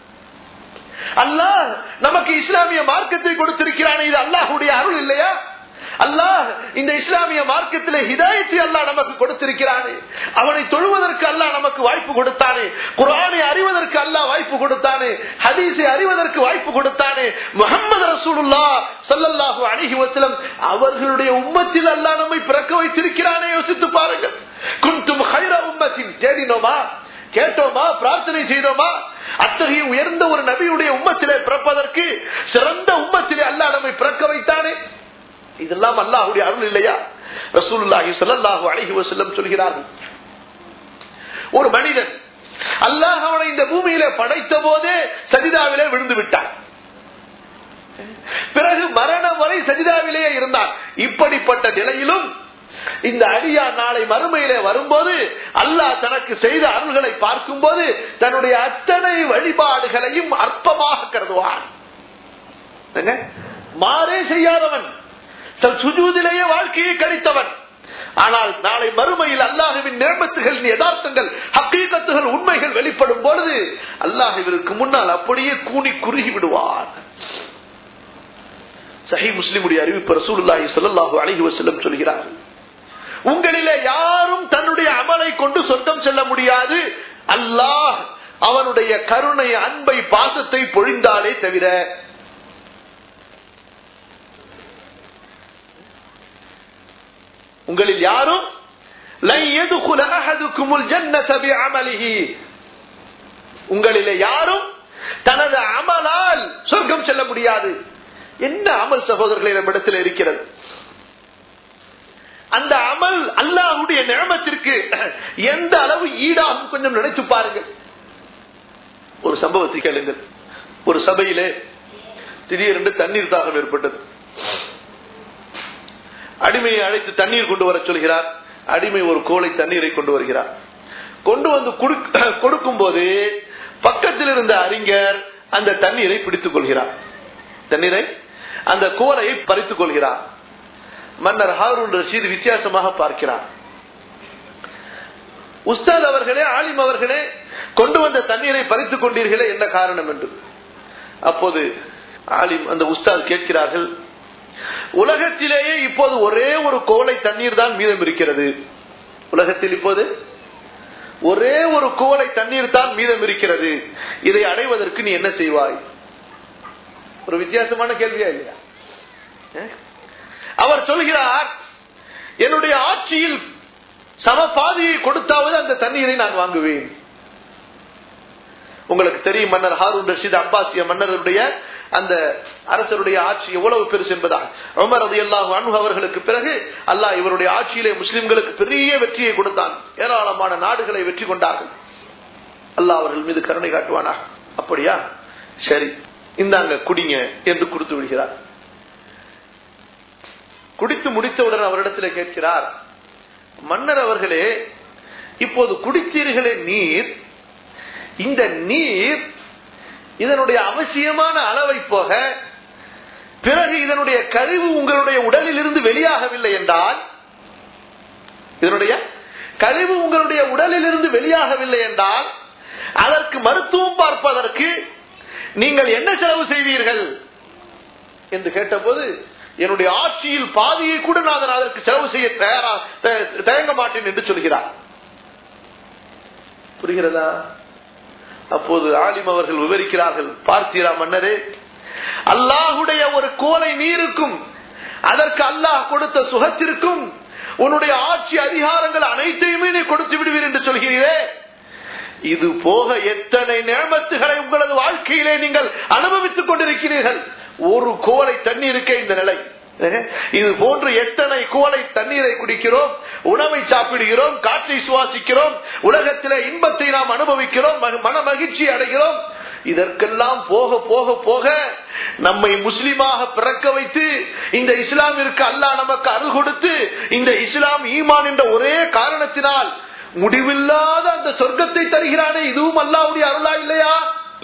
அல்லாஹ் நமக்கு இஸ்லாமிய மார்க்கத்தை கொடுத்திருக்கிறான் இது அல்லாஹுடைய அருள் இல்லையா அல்லாஹ் இந்த இஸ்லாமிய மார்க்கத்திலே ஹிதாயத்தை அல்லாஹ் நமக்கு கொடுத்திருக்கிறானே அவனை தொழுவதற்கு அல்லாஹ் நமக்கு வாய்ப்பு கொடுத்தானே குரானை அறிவதற்கு அல்லாஹ் கொடுத்தானே ஹதீஸை அறிவதற்கு வாய்ப்பு கொடுத்தானே முகமது ரசூலுல்லா ஸல்லல்லாஹு அலைஹி வஸல்லம் அவர்களுடைய உம்மத்தில் அல்லாஹ் நம்மை பிறக்க வைத்திருக்கிறானே யோசித்து பாருங்கள் குந்தும் ஹைர உம்மத்தின் தேடினோமா கேட்டோமா பிரார்த்தனை செய்தோமா அத்தகைய உயர்ந்த ஒரு நபியுடைய உம்மத்திலே பிறப்பதற்கு சிறந்த உம்மத்திலே அல்லாஹ் நம்மை பிறக்க வைத்தானே இதெல்லாம் அல்லாஹுடைய அருள் இல்லையா ரசூலுல்லாஹி ஸல்லல்லாஹு அலைஹி வஸல்லம் சொல்கிறார்கள் ஒரு மனிதன் அல்லாஹ் அவனை இந்த பூமியில படைத்த போதே சஜிதாவிலே விழுந்து விட்டான் பிறகு மரணம் வரை சஜிதாவிலேயே இருந்தான் இப்படிப்பட்ட நிலையிலும் இந்த அடியா நாளை மறுமையிலே வரும்போது அல்லாஹ் தனக்கு செய்த அருள்களை பார்க்கும்போது தன்னுடைய அத்தனை வழிபாடுகளையும் அற்பமாக கருதுவான் என்ன? மாறே செய்யாதவன் ச- சுஜூதிலேயே வாழ்க்கையை கழித்தவன் ஆனால் நாளை மறுமையில் அல்லாஹுவின் நேர்மத்துகள் யதார்த்தங்கள் ஹக்கீகத்துகள் உண்மைகள் வெளிப்படும் பொழுது அல்லாஹ் இவருக்கு முன்னால் அப்படியே கூனி குறுகி விடுவான் சஹி முஸ்லிமுடைய அறிவிப்பு ரசூலுல்லாஹி ஸல்லல்லாஹு அலைஹி வஸல்லம் சொல்கிறார் உங்களிலே யாரும் தன்னுடைய அமலை கொண்டு சொர்க்கம் செல்ல முடியாது அல்லாஹ் அவனுடைய கருணை அன்பை பாசத்தை பொழிந்தாலே தவிர உங்களில் யாரும் لن يدخل أحدكم الجنة بعمله உங்களிலே யாரும் தனது அமலால் சொர்க்கம் செல்ல முடியாது என்ன அமல் சகோதரர்களை நம்மிடத்தில் இருக்கிறது அந்த அமல் அல்லாஹுடைய நியமத்திற்கு எந்த அளவு ஈடாகும் கொஞ்சம் நினைத்து பாருங்கள் ஒரு சம்பவத்தை கேளுங்கள் ஒரு சபையிலே திடீரென்று தண்ணீர் தாகம் ஏற்பட்டது அடிமையை அழைத்து தண்ணீர் கொண்டு வர சொல்கிறார் அடிமை ஒரு கோலை தண்ணீரை கொண்டு வருகிறார் கொண்டு வந்து கொடுக்கும் போது பக்கத்தில் இருந்த அறிஞர் அந்த தண்ணீரை பிடித்துக் கொள்கிறார் தண்ணீரை அந்த கோலையை பறித்துக் கொள்கிறார் மன்னர் ஹாரூன் ரஷீத் வித்தியாசமாக பார்க்கிறார் உஸ்தாத் அவர்களே ஆலிம் அவர்களே கொண்டு வந்த தண்ணீரை பறித்துக் கொண்டீர்களே என்ன காரணம் என்று அப்போது ஆலிம் அந்த உஸ்தாத் கேட்கிறார்கள் உலகத்திலேயே இப்போது ஒரே ஒரு கோலை தண்ணீர் தான் மீதம் இருக்கிறது உலகத்தில் இப்போது ஒரே ஒரு கோலை தண்ணீர் தான் மீதம் இருக்கிறது இதை அடைவதற்கு நீ என்ன செய்வாய் ஒரு வித்தியாசமான கேள்வியா இல்லையா அவர் சொல்கிறார் என்னுடைய ஆட்சியில் சம பாதியை கொடுத்தாவது அந்த தண்ணீரை நான் வாங்குவேன் உங்களுக்கு தெரியும் மன்னர் ஹாரூன் ரஷீத் அப்பாசிய மன்னருடைய அந்த அரசருடைய ஆட்சி எவ்வளவு பெருசு என்பதாக உமர் அது அல்லாஹ் அன்பு அவர்களுக்கு பிறகு அல்லாஹ் இவருடைய ஆட்சியிலே முஸ்லிம்களுக்கு பெரிய வெற்றியை கொடுத்தான் ஏராளமான நாடுகளை வெற்றி கொண்டார்கள் அல்லாஹ் அவர்கள் மீது கருணை காட்டுவானா அப்படியா சரி இந்தாங்க குடிங்க என்று கொடுத்து விடுகிறார் குடித்து முடித்தவுடன் அவரிடத்தில் கேட்கிறார் மன்னர் அவர்களே இப்போது குடித்தீர்களே நீர் இந்த நீர் இதனுடைய அவசியமான அளவை போக பிறகு இதனுடைய கழிவு உங்களுடைய உடலில் இருந்து வெளியாகவில்லை என்றால் இதனுடைய கழிவு உங்களுடைய உடலில் இருந்து வெளியாகவில்லை என்றால் அதற்கு மருத்துவம் பார்ப்பதற்கு நீங்கள் என்ன செலவு செய்வீர்கள் என்று கேட்டபோது என்னுடைய ஆட்சியில் பாதியை கூட நான் அதற்கு செலவு செய்ய தயாரா தயங்க மாட்டேன் என்று சொல்கிறார் புரிகிறதா அப்போது ஆலிம் அவர்கள் விவரிக்கிறார்கள் பார்த்தீரா மன்னரே அல்லாஹுடைய ஒரு கோலை நீருக்கும் அதற்கு அல்லாஹ் கொடுத்த சுகத்திற்கும் உன்னுடைய ஆட்சி அதிகாரங்கள் அனைத்தையுமே நீ கொடுத்து விடுவீர் என்று சொல்கிறீரே இது போக எத்தனை நேமத்துகளை உங்களது வாழ்க்கையிலே நீங்கள் அனுபவித்துக் கொண்டிருக்கிறீர்கள் ஒரு கோலை தண்ணீருக்கே இந்த நிலை இது போன்று எத்தனை கோலை தண்ணீரை குடிக்கிறோம் உணவை சாப்பிடுகிறோம் காற்றை சுவாசிக்கிறோம் உலகத்திலே இன்பத்தை நாம் அனுபவிக்கிறோம் மன மகிழ்ச்சி அடைகிறோம் இதற்கெல்லாம் போக போக போக நம்மை முஸ்லிமாக பிறக்க வைத்து இந்த இஸ்லாமிற்கு அல்லாஹ் நமக்கு அருள் கொடுத்து இந்த இஸ்லாம் ஈமான் என்ற ஒரே காரணத்தினால் முடிவில்லாத அந்த சொர்க்கத்தை தருகிறானே இதுவும் அல்லாவுடைய அருளா இல்லையா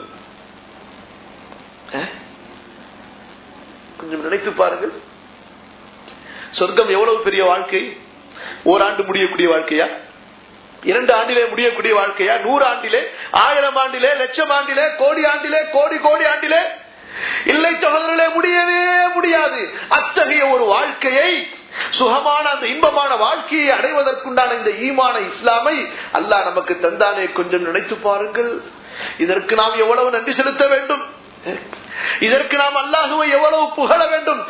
கொஞ்சம் நினைத்து பாருங்கள் சொர்க்கம் எவ்வளவு பெரிய வாழ்க்கை ஓராண்டு முடியக்கூடிய வாழ்க்கையா இரண்டு ஆண்டிலே முடியக்கூடிய வாழ்க்கையா நூறு ஆண்டிலே ஆயிரம் ஆண்டிலே லட்சம் ஆண்டிலே கோடி ஆண்டிலே கோடி கோடி ஆண்டிலே இல்லை சகோதரர்களே முடியவே முடியாது அத்தகைய ஒரு வாழ்க்கையை சுகமான அந்த இன்பமான வாழ்க்கையை அடைவதற்குண்டான இந்த ஈமான இஸ்லாமை அல்லாஹ் நமக்கு தந்தானே கொஞ்சம் நினைத்து பாருங்கள் இதற்கு நாம் எவ்வளவு நன்றி செலுத்த வேண்டும் இதற்கு நாம் அல்லாஹுவை எவ்வளவு புகழ வேண்டும்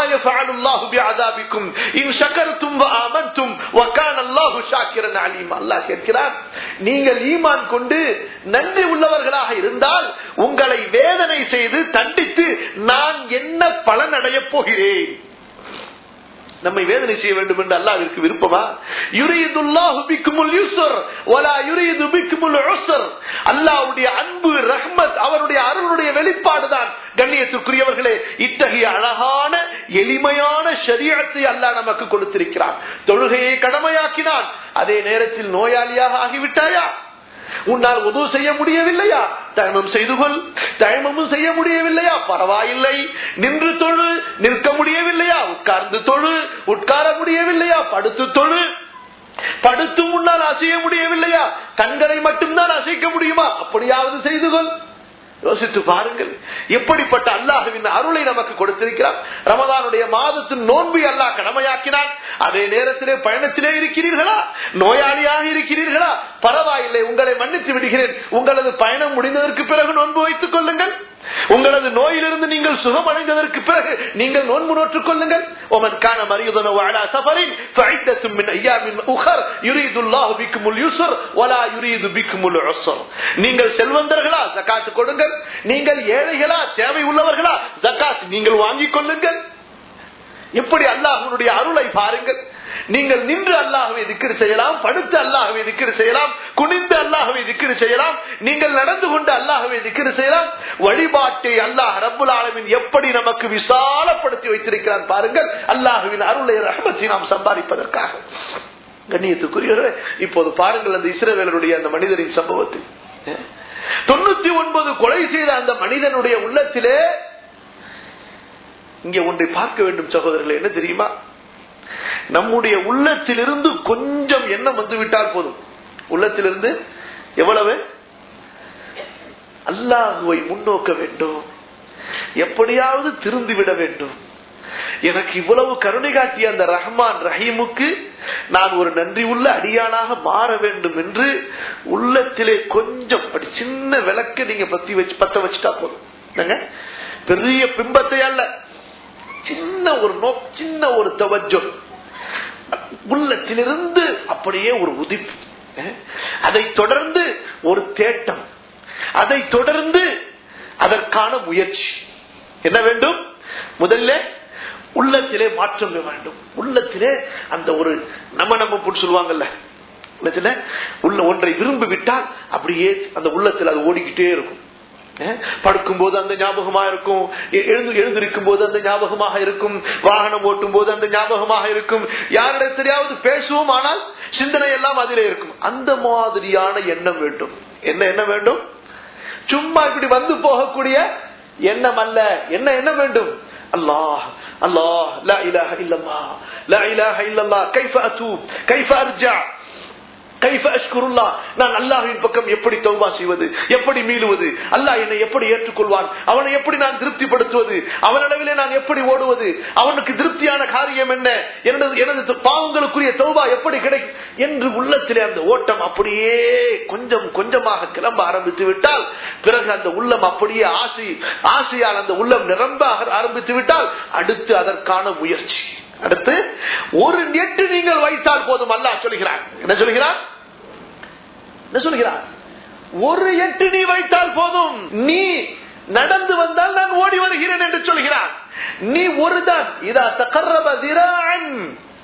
அல்லாஹ் கேட்கிறார் நீங்கள் ஈமான் கொண்டு நன்றி உள்ளவர்களாக இருந்தால் உங்களை வேதனை செய்து தண்டித்து நான் என்ன பலன் அடையப் போகிறேன் நம்மை வேதனை செய்ய வேண்டும் என்று அல்லாவிற்கு விருப்பமா அல்லாவுடைய அன்பு ரஹ்மத் அவருடைய அருளுடைய வெளிப்பாடுதான் கண்ணியத்துக்குரியவர்களே இத்தகைய அழகான எளிமையான சரீரத்தை அல்லாஹ் நமக்கு கொடுத்திருக்கிறான் தொழுகையை கடமையாக்கினான் அதே நேரத்தில் நோயாளியாக ஆகிவிட்டாயா உன்னால் உதவு செய்ய முடியவில்லையா தயமம் செய்து கொள் தயமமும் செய்ய முடியவில்லையா பரவாயில்லை நின்று தொழு நிற்க முடியவில்லையா உட்கார்ந்து தொழு உட்கார முடியவில்லையா படுத்து தொழு படுத்து முன்னால் அசைய முடியவில்லையா கண்களை மட்டும்தான் அசைக்க முடியுமா அப்படியாவது செய்து கொள் யோசித்து பாருங்கள் எப்படிப்பட்ட அல்லாஹுவின் அருளை நமக்கு கொடுத்திருக்கிறார் ரமதானுடைய மாதத்தின் நோன்பு அல்லாஹ் கடமையாக்கினான் அதே நேரத்திலே பயணத்திலே இருக்கிறீர்களா நோயாளியாக இருக்கிறீர்களா பரவாயில்லை உங்களை மன்னித்து விடுகிறேன் உங்களது பயணம் முடிந்ததற்கு பிறகு நோன்பு வைத்துக் கொள்ளுங்கள் உங்களது நோயிலிருந்து நீங்கள் சுகம் அடைந்ததற்கு பிறகு நீங்கள் நோன்பு நோற்றுக் கொள்ளுங்கள் ஒமன் கான மரியுதன வாழா சஃபரின் ஃபைத்தத்தும் மின் ஐயாமின் உகர் யுரீதுல்லாஹு பிக்குமுல் யுஸ்ர் வலா யுரீது பிக்குமுல் உஸ்ர் நீங்கள் செல்வந்தர்களா ஜகாத் கொடுங்கள் நீங்கள் ஏழைகளா தேவை உள்ளவர்களா ஜகாத் நீங்கள் வாங்கிக் கொள்ளுங்கள் எப்படி அல்லாஹனுடைய அருளை பாருங்கள் நீங்கள் நின்று அல்லாஹவை திக்கிறு செய்யலாம் படுத்து அல்லாஹவை திக்கிறு செய்யலாம் குனிந்து அல்லாஹவை திக்கிறு செய்யலாம் நீங்கள் நடந்து கொண்டு அல்லாஹவை திக்கிறு செய்யலாம் வழிபாட்டை அல்லாஹ் ரப்புல் ஆலமின் எப்படி நமக்கு விசாலப்படுத்தி வைத்திருக்கிறான் பாருங்கள் அல்லாஹுவின் அருளை ரஹமத்தை நாம் சம்பாதிப்பதற்காக கண்ணியத்துக்குரியவர்கள் இப்போது பாருங்கள் அந்த இஸ்ரவேலருடைய அந்த மனிதரின் சம்பவத்தில் தொண்ணூத்தி ஒன்பது கொலை செய்த அந்த மனிதனுடைய உள்ளத்திலே இங்கே ஒன்றை பார்க்க வேண்டும் சகோதரர்கள் என்ன தெரியுமா நம்முடைய உள்ளத்திலிருந்து கொஞ்சம் எண்ணம் வந்து விட்டால் போதும் உள்ளத்திலிருந்து எவ்வளவு அல்லாஹுவை முன்னோக்க வேண்டும் எப்படியாவது திருந்தி விட வேண்டும் எனக்கு இவ்வளவு கருணை காட்டிய அந்த ரஹ்மான் ரஹீமுக்கு நான் ஒரு நன்றி உள்ள அடியானாக மாற வேண்டும் என்று உள்ளத்திலே கொஞ்சம் அப்படி சின்ன விளக்க நீங்க பத்தி வச்சு பத்த வச்சுட்டா போதும் பெரிய பிம்பத்தை அல்ல சின்ன ஒரு நோ சின்ன ஒரு தவஜம் உள்ளத்திலிருந்து அப்படியே ஒரு உதிப்பு அதை தொடர்ந்து ஒரு தேட்டம் அதை தொடர்ந்து அதற்கான முயற்சி என்ன வேண்டும் முதல்ல உள்ளத்திலே மாற்றம் வேண்டும் உள்ளத்திலே அந்த ஒரு நம்ம நம்ம சொல்லுவாங்கல்ல உள்ளத்துல உள்ள ஒன்றை விரும்பி விட்டால் அப்படியே அந்த உள்ளத்தில் அது ஓடிக்கிட்டே இருக்கும் படுக்கும் போது அந்த ஞாபகமா இருக்கும் எழுந்து எழுந்திருக்கும் போது அந்த ஞாபகமாக இருக்கும் வாகனம் ஓட்டும் போது அந்த ஞாபகமாக இருக்கும் யாரிடத்திலேயாவது பேசுவோம் ஆனால் சிந்தனை எல்லாம் அதிலே இருக்கும் அந்த மாதிரியான எண்ணம் வேண்டும் என்ன என்ன வேண்டும் சும்மா இப்படி வந்து போகக்கூடிய எண்ணம் அல்ல என்ன என்ன வேண்டும் அல்லாஹ் அல்லாஹ் லா இலாஹ இல்லல்லாஹ் லா இலாஹ இல்லல்லாஹ் கைஃப அத்தூப் கைஃப அர்ஜா கைஃப அஷ்குருல்லா நான் அல்லாஹ்வின் பக்கம் எப்படி தௌபா செய்வது எப்படி மீளுவது அல்லாஹ் என்னை எப்படி ஏற்றுக்கொள்வான் அவனை எப்படி நான் திருப்திப்படுத்துவது அவனளவிலே நான் எப்படி ஓடுவது அவனுக்கு திருப்தியான காரியம் என்ன எனது எனது பாவங்களுக்குரிய தௌபா எப்படி கிடைக்கும் என்று உள்ளத்திலே அந்த ஓட்டம் அப்படியே கொஞ்சம் கொஞ்சமாக கிளம்ப ஆரம்பித்து விட்டால் பிறகு அந்த உள்ளம் அப்படியே ஆசை ஆசையால் அந்த உள்ளம் நிரம்ப ஆரம்பித்து விட்டால் அடுத்து அதற்கான முயற்சி அடுத்து ஒரு நெட்டு நீங்கள் வைத்தால் போதும் அல்லா சொல்கிறார் என்ன சொல்கிறார் என்ன சொல்கிறார் ஒரு எட்டு நீ வைத்தால் போதும் நீ நடந்து வந்தால் நான் ஓடி வருகிறேன் என்று சொல்கிறார் நீ ஒருதான் இதா தகர்ரப திரான்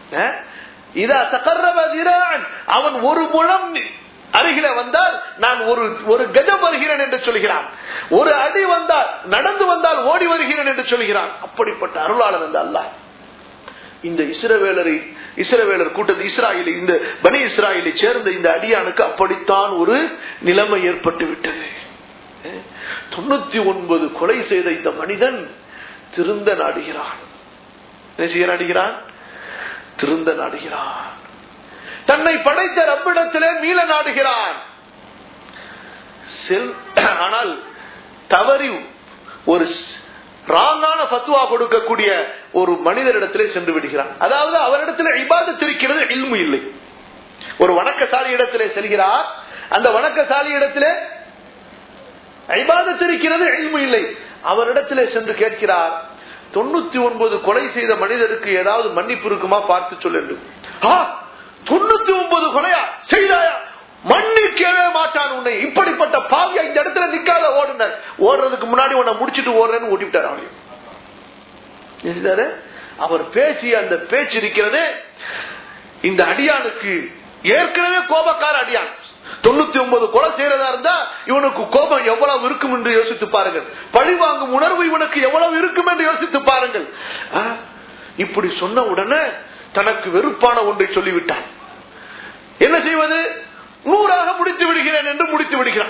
இதா தகர்ரப திரான் அவன் ஒரு முழம் அருகில வந்தால் நான் ஒரு ஒரு கஜம் வருகிறேன் என்று சொல்கிறான் ஒரு அடி வந்தால் நடந்து வந்தால் ஓடி வருகிறேன் என்று சொல்கிறான் அப்படிப்பட்ட அருளாளன் அந்த அல்லாஹ் இந்த இஸ்ரவேலரை இஸ்ரவேலர் கூட்டத்தில் இஸ்ராயலி இந்த பனி இஸ்ராயலை சேர்ந்த இந்த அடியானுக்கு அப்படித்தான் ஒரு நிலைமை ஏற்பட்டு விட்டது தொண்ணூத்தி ஒன்பது கொலை செய்த இந்த மனிதன் திருந்த நாடுகிறான் என்ன செய்ய நாடுகிறான் திருந்த நாடுகிறான் தன்னை படைத்த ரப்பிடத்திலே மீள நாடுகிறான் செல் ஆனால் தவறி ஒரு ராங்கான பத்துவா கொடுக்கக்கூடிய ஒரு மனிதரிடத்திலே சென்று விடுகிறான் அதாவது அவரிடத்துல இபாதத் இருக்கிறது இல்மு இல்லை ஒரு வணக்கசாலி இடத்திலே செல்கிறார் அந்த வணக்கசாலி இடத்திலே ஐபாதத் இருக்கிறது இல்மு இல்லை அவரிடத்திலே சென்று கேட்கிறார் தொண்ணூத்தி ஒன்பது கொலை செய்த மனிதருக்கு ஏதாவது மன்னிப்பு இருக்குமா பார்த்து சொல்லு தொண்ணூத்தி ஒன்பது கொலையா செய்தாயா மன்னிக்கவே மாட்டான் உன்னை இப்படிப்பட்ட பாவியா இந்த இடத்துல நிக்காத ஓடுனர் ஓடுறதுக்கு முன்னாடி உன்னை முடிச்சிட்டு ஓடுறேன்னு ஓட்டிவிட்டார் அவனையும் அவர் பேசிய அந்த பேச்சு இருக்கிறது இந்த அடியானுக்கு ஏற்கனவே கோபக்கார அடியான் தொண்ணூத்தி ஒன்பது கொலை செய்யறதா இருந்தா இவனுக்கு கோபம் எவ்வளவு இருக்கும் என்று யோசித்து பாருங்கள் பழி வாங்கும் உணர்வு இவனுக்கு எவ்வளவு இருக்கும் என்று யோசித்து பாருங்கள் இப்படி சொன்ன உடனே தனக்கு வெறுப்பான ஒன்றை சொல்லிவிட்டான் என்ன செய்வது நூறாக முடித்து விடுகிறேன் என்று முடித்து விடுகிறான்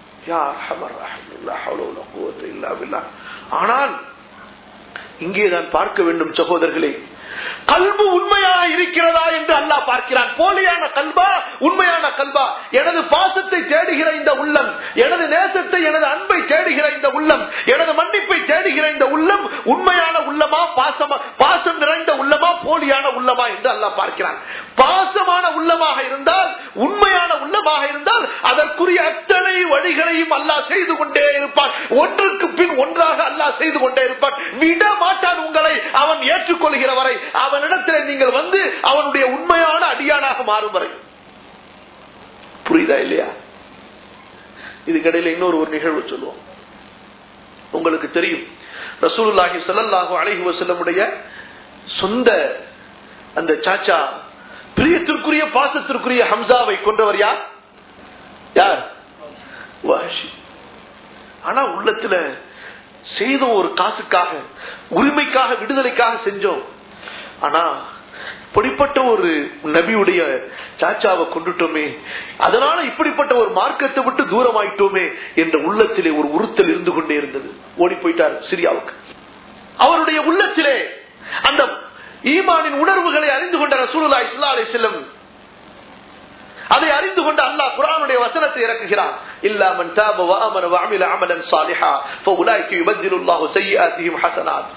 ஆனால் இங்கேதான் பார்க்க வேண்டும் சகோதரர்களே கல்பு உண்மையாக இருக்கிறதா என்று அல்லாஹ் பார்க்கிறான் போலியான கல்பா உண்மையான கல்பா எனது பாசத்தை தேடுகிற இந்த உள்ளம் எனது நேசத்தை எனது அன்பை தேடுகிற இந்த உள்ளம் எனது மன்னிப்பை தேடுகிற இந்த உள்ளம் உண்மையான உள்ளமா பாசமா பாசம் நிறைந்த உள்ளமா போலியான உள்ளமா என்று அல்லாஹ் பார்க்கிறான் பாசமான உள்ளமாக இருந்தால் உண்மையான உள்ளமாக இருந்தால் அதற்குரிய அத்தனை வழிகளையும் அல்லாஹ் செய்து கொண்டே இருப்பான் ஒன்றுக்கு பின் ஒன்றாக அல்லாஹ் செய்து கொண்டே இருப்பான் விட மாட்டான் உங்களை அவன் ஏற்றுக்கொள்கிற வரை அவனிடத்தில் நீங்கள் வந்து அவனுடைய உண்மையான அடியானாக மாறும் வரை புரியுதா இல்லையா இதுக்கிடையில இன்னொரு ஒரு நிகழ்வு சொல்லுவோம் உங்களுக்கு தெரியும் ரசூலுல்லாஹி ஸல்லல்லாஹு அலைஹி வஸல்லமுடைய சொந்த அந்த சாச்சா பிரியத்திற்குரிய பாசத்திற்குரிய ஹம்சாவை கொண்டவர் யார் யார் வாஷி ஆனா உள்ளத்துல செய்தோம் ஒரு காசுக்காக உரிமைக்காக விடுதலைக்காக செஞ்சோம் ஆனா இப்படிப்பட்ட ஒரு நபியுடைய சாச்சாவை கொண்டுட்டோமே அதனால இப்படிப்பட்ட ஒரு மார்க்கத்தை விட்டு தூரமாயிட்டோமே என்ற உள்ளத்திலே ஒரு உறுத்தல் இருந்து கொண்டே இருந்தது ஓடி போயிட்டார் சிரியாவுக்கு அவருடைய உள்ளத்திலே அந்த ஈமானின் உணர்வுகளை அறிந்து கொண்ட ரசூலுல்லா இஸ்லா அலி செல்லம் அதை அறிந்து கொண்டு அல்லாஹ் குரானுடைய வசனத்தை இறக்குகிறான் இல்லாமன் தாப வஅமன வஅமில அமலன் சாலிஹா ஃபஉலாயிக யுபத்திலு அல்லாஹு சய்யிஆத்திஹிம் ஹஸனாத்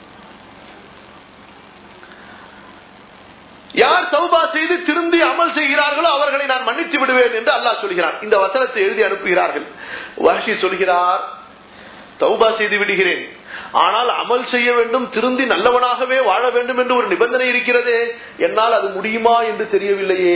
யார் தௌபா செய்து திருந்தி அமல் செய்கிறார்களோ அவர்களை நான் மன்னித்து விடுவேன் என்று அல்லாஹ் சொல்கிறான் இந்த வசனத்தை எழுதி அனுப்புகிறார்கள் வாஷி சொல்கிறார் தௌபா செய்து விடுகிறேன் ஆனால் அமல் செய்ய வேண்டும் திருந்தி நல்லவனாகவே வாழ வேண்டும் என்று ஒரு நிபந்தனை இருக்கிறதே என்னால் அது முடியுமா என்று தெரியவில்லையே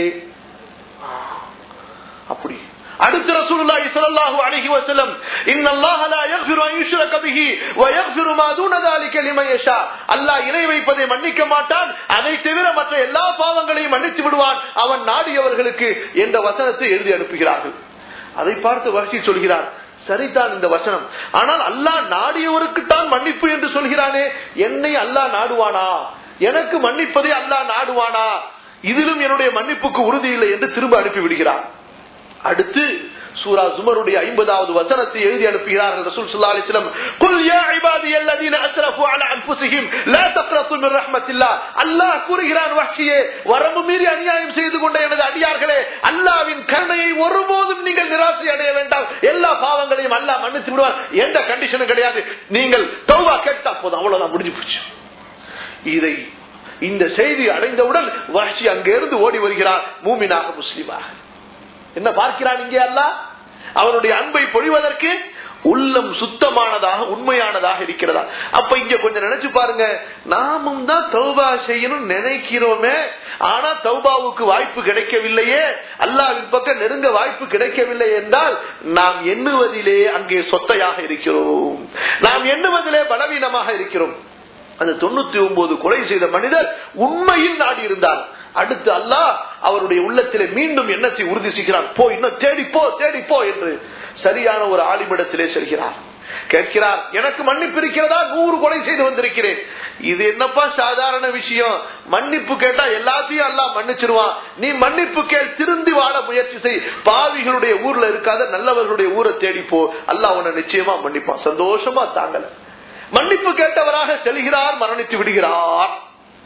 அப்படி அடுத்த ரசூலுல்லாஹி ஸல்லல்லாஹு அலைஹி வஸல்லம் இன்னல்லாஹ லா யக்ஃபிரு அன் யுஷ்ரக பிஹி வ யக்ஃபிரு மா தூன ذلك லிமன் யஷா அல்லாஹ் இணை வைப்பதை மன்னிக்க மாட்டான் அதை தவிர மற்ற எல்லா பாவங்களையும் மன்னித்து விடுவான் அவன் நாடியவர்களுக்கு என்ற வசனத்தை எழுதி அனுப்புகிறார்கள் அதை பார்த்து வர்ஷி சொல்கிறார் சரிதான் இந்த வசனம் ஆனால் அல்லாஹ் நாடியவருக்கு தான் மன்னிப்பு என்று சொல்கிறானே என்னை அல்லாஹ் நாடுவானா எனக்கு மன்னிப்பதை அல்லாஹ் நாடுவானா இதிலும் என்னுடைய மன்னிப்புக்கு உறுதி இல்லை என்று திரும்ப அனுப்பி விடுகிறார் அடுத்து சூரா ஜுமருடைய ஐம்பதாவது வசனத்தை எழுதி அனுப்புகிறார்கள் ரசூல் ஸல்லல்லாஹு அலைஹி வஸல்லம் குல் யா இபாதியல்லதீன அஸ்ரஃபு அலா அன்ஃபுஸிஹிம் லா தக்ரது மின் ரஹ்மத்தில்லாஹ் அல்லாஹ் கூறுகிறான் வஹ்ஷியே வரம்பு மீறி அநியாயம் செய்து கொண்ட எனது அடியார்களே அல்லாஹ்வின் கருணையை ஒருபோதும் நீங்கள் நிராசை அடைய வேண்டாம் எல்லா பாவங்களையும் அல்லாஹ் மன்னித்து விடுவார் எந்த கண்டிஷனும் கிடையாது நீங்கள் தௌபா கேட்டா போதும் அவ்வளவுதான் முடிஞ்சு போச்சு இதை இந்த செய்தி அடைந்தவுடன் வஹ்ஷி அங்கிருந்து ஓடி வருகிறார் மூமினாக முஸ்லிமாக என்ன பார்க்கிறான் இங்கே அல்ல அவனுடைய அன்பை பொழிவதற்கு உள்ளம் சுத்தமானதாக உண்மையானதாக இருக்கிறதா அப்ப இங்க கொஞ்சம் நினைச்சு பாருங்க நாமும் தான் தௌபா செய்யணும் நினைக்கிறோமே ஆனா தௌபாவுக்கு வாய்ப்பு கிடைக்கவில்லையே அல்லாவின் பக்கம் நெருங்க வாய்ப்பு கிடைக்கவில்லை என்றால் நாம் எண்ணுவதிலே அங்கே சொத்தையாக இருக்கிறோம் நாம் எண்ணுவதிலே பலவீனமாக இருக்கிறோம் அந்த தொண்ணூத்தி ஒன்பது கொலை செய்த மனிதர் உண்மையில் நாடி இருந்தார் அடுத்து அல்லாஹ் அவருடைய உள்ளத்திலே மீண்டும் எண்ணத்தை உறுதி செய்கிறான் போ இன்னும் தேடி போ தேடி போ என்று சரியான ஒரு ஆலிமிடத்திலே செல்கிறார் கேட்கிறார் எனக்கு மன்னிப்பு இருக்கிறதா நூறு கொலை செய்து வந்திருக்கிறேன் இது என்னப்பா சாதாரண விஷயம் மன்னிப்பு கேட்டா எல்லாத்தையும் எல்லாம் மன்னிச்சிருவான் நீ மன்னிப்பு கேள் திருந்தி வாழ முயற்சி செய் பாவிகளுடைய ஊர்ல இருக்காத நல்லவர்களுடைய ஊரை தேடிப்போ அல்லாஹ் உன்னை நிச்சயமா மன்னிப்பான் சந்தோஷமா தாங்கல மன்னிப்பு கேட்டவராக செல்கிறார் மரணித்து விடுகிறார்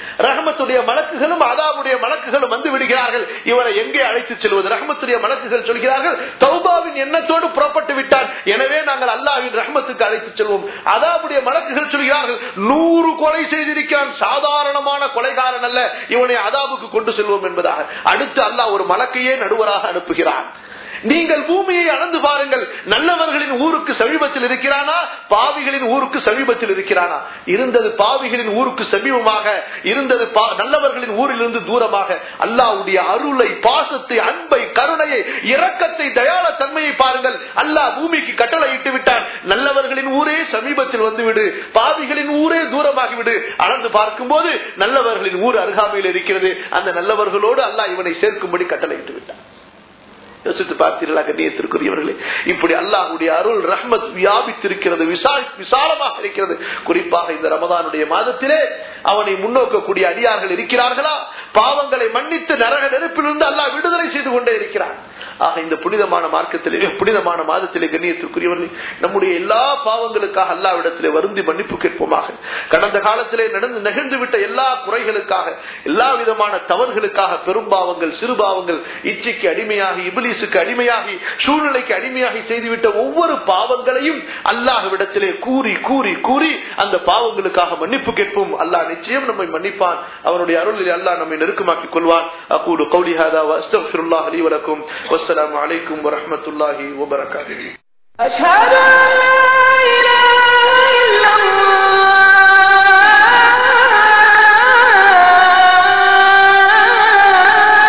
ரஹமத்துடைய மலக்குகளும் அதாவுடைய மலக்குகளும் வந்து விடுகிறார்கள் இவரை எங்கே அழைத்து செல்வது ரஹமத்துடைய மலக்குகள் சொல்கிறார்கள் தௌபாவின் எண்ணத்தோடு புறப்பட்டு விட்டான் எனவே நாங்கள் அல்லாவின் ரஹமத்துக்கு அழைத்து செல்வோம் அதாவுடைய மலக்குகள் சொல்கிறார்கள் நூறு கொலை செய்திருக்கிறான் சாதாரணமான கொலைகாரன் அல்ல இவனை அதாவுக்கு கொண்டு செல்வோம் என்பதாக அடுத்து அல்லாஹ் ஒரு மலக்கையே நடுவராக அனுப்புகிறான் நீங்கள் பூமியை அளந்து பாருங்கள் நல்லவர்களின் ஊருக்கு சமீபத்தில் இருக்கிறானா பாவிகளின் ஊருக்கு சமீபத்தில் இருக்கிறானா இருந்தது பாவிகளின் ஊருக்கு சமீபமாக இருந்தது நல்லவர்களின் ஊரிலிருந்து தூரமாக அல்லாவுடைய அருளை பாசத்தை அன்பை கருணையை இரக்கத்தை தயார தன்மையை பாருங்கள் அல்லாஹ் பூமிக்கு கட்டளை இட்டு விட்டான் நல்லவர்களின் ஊரே சமீபத்தில் வந்துவிடு பாவிகளின் ஊரே தூரமாகிவிடு அளந்து பார்க்கும் போது நல்லவர்களின் ஊர் அருகாமையில் இருக்கிறது அந்த நல்லவர்களோடு அல்லாஹ் இவனை சேர்க்கும்படி கட்டளை இட்டு விட்டான் யோசித்து பார்த்தீர்களா கண்ணியத்திற்குரியவர்களே இப்படி அல்லாஹுடைய அருள் ரஹ்மத் வியாபித்திருக்கிறது விசாலமாக இருக்கிறது குறிப்பாக இந்த ரமதானுடைய மாதத்திலே அவனை முன்னோக்கக்கூடிய அடியார்கள் இருக்கிறார்களா பாவங்களை மன்னித்து நரக நெருப்பிலிருந்து அல்லாஹ் விடுதலை செய்து கொண்டே இருக்கிறான் ஆக இந்த புனிதமான மார்க்கத்திலே புனிதமான மாதத்திலே கண்ணியத்திற்குரியவர்களே நம்முடைய எல்லா பாவங்களுக்காக அல்லாவிடத்திலே வருந்தி மன்னிப்பு கேட்போமாக கடந்த காலத்திலே நடந்து நெகிழ்ந்து விட்ட எல்லா குறைகளுக்காக எல்லா விதமான தவறுகளுக்காக பெரும்பாவங்கள் சிறுபாவங்கள் இச்சைக்கு அடிமையாகி இபிலிசுக்கு அடிமையாகி சூழ்நிலைக்கு அடிமையாகி செய்துவிட்ட ஒவ்வொரு பாவங்களையும் அல்லாஹ்விடத்திலே கூறி கூறி கூறி அந்த பாவங்களுக்காக மன்னிப்பு கேட்போம் அல்லாஹ் நிச்சயம் நம்மை மன்னிப்பான் அவனுடைய அருளில் அல்லாஹ் நம்மை நெருக்கமாக்கிக் கொள்வான் அக்கூடு கௌலிஹாதா அஸ்தக்ஃபிருல்லாஹ் லி வலக்கும் والسلام عليكم ورحمة الله وبركاته أشهد أن لا إله إلا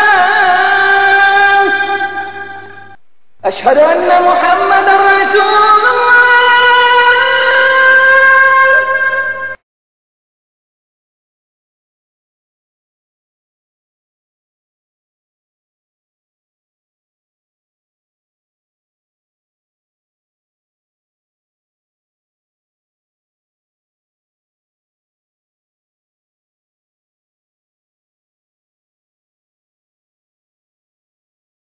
الله أشهد أن محمد رسول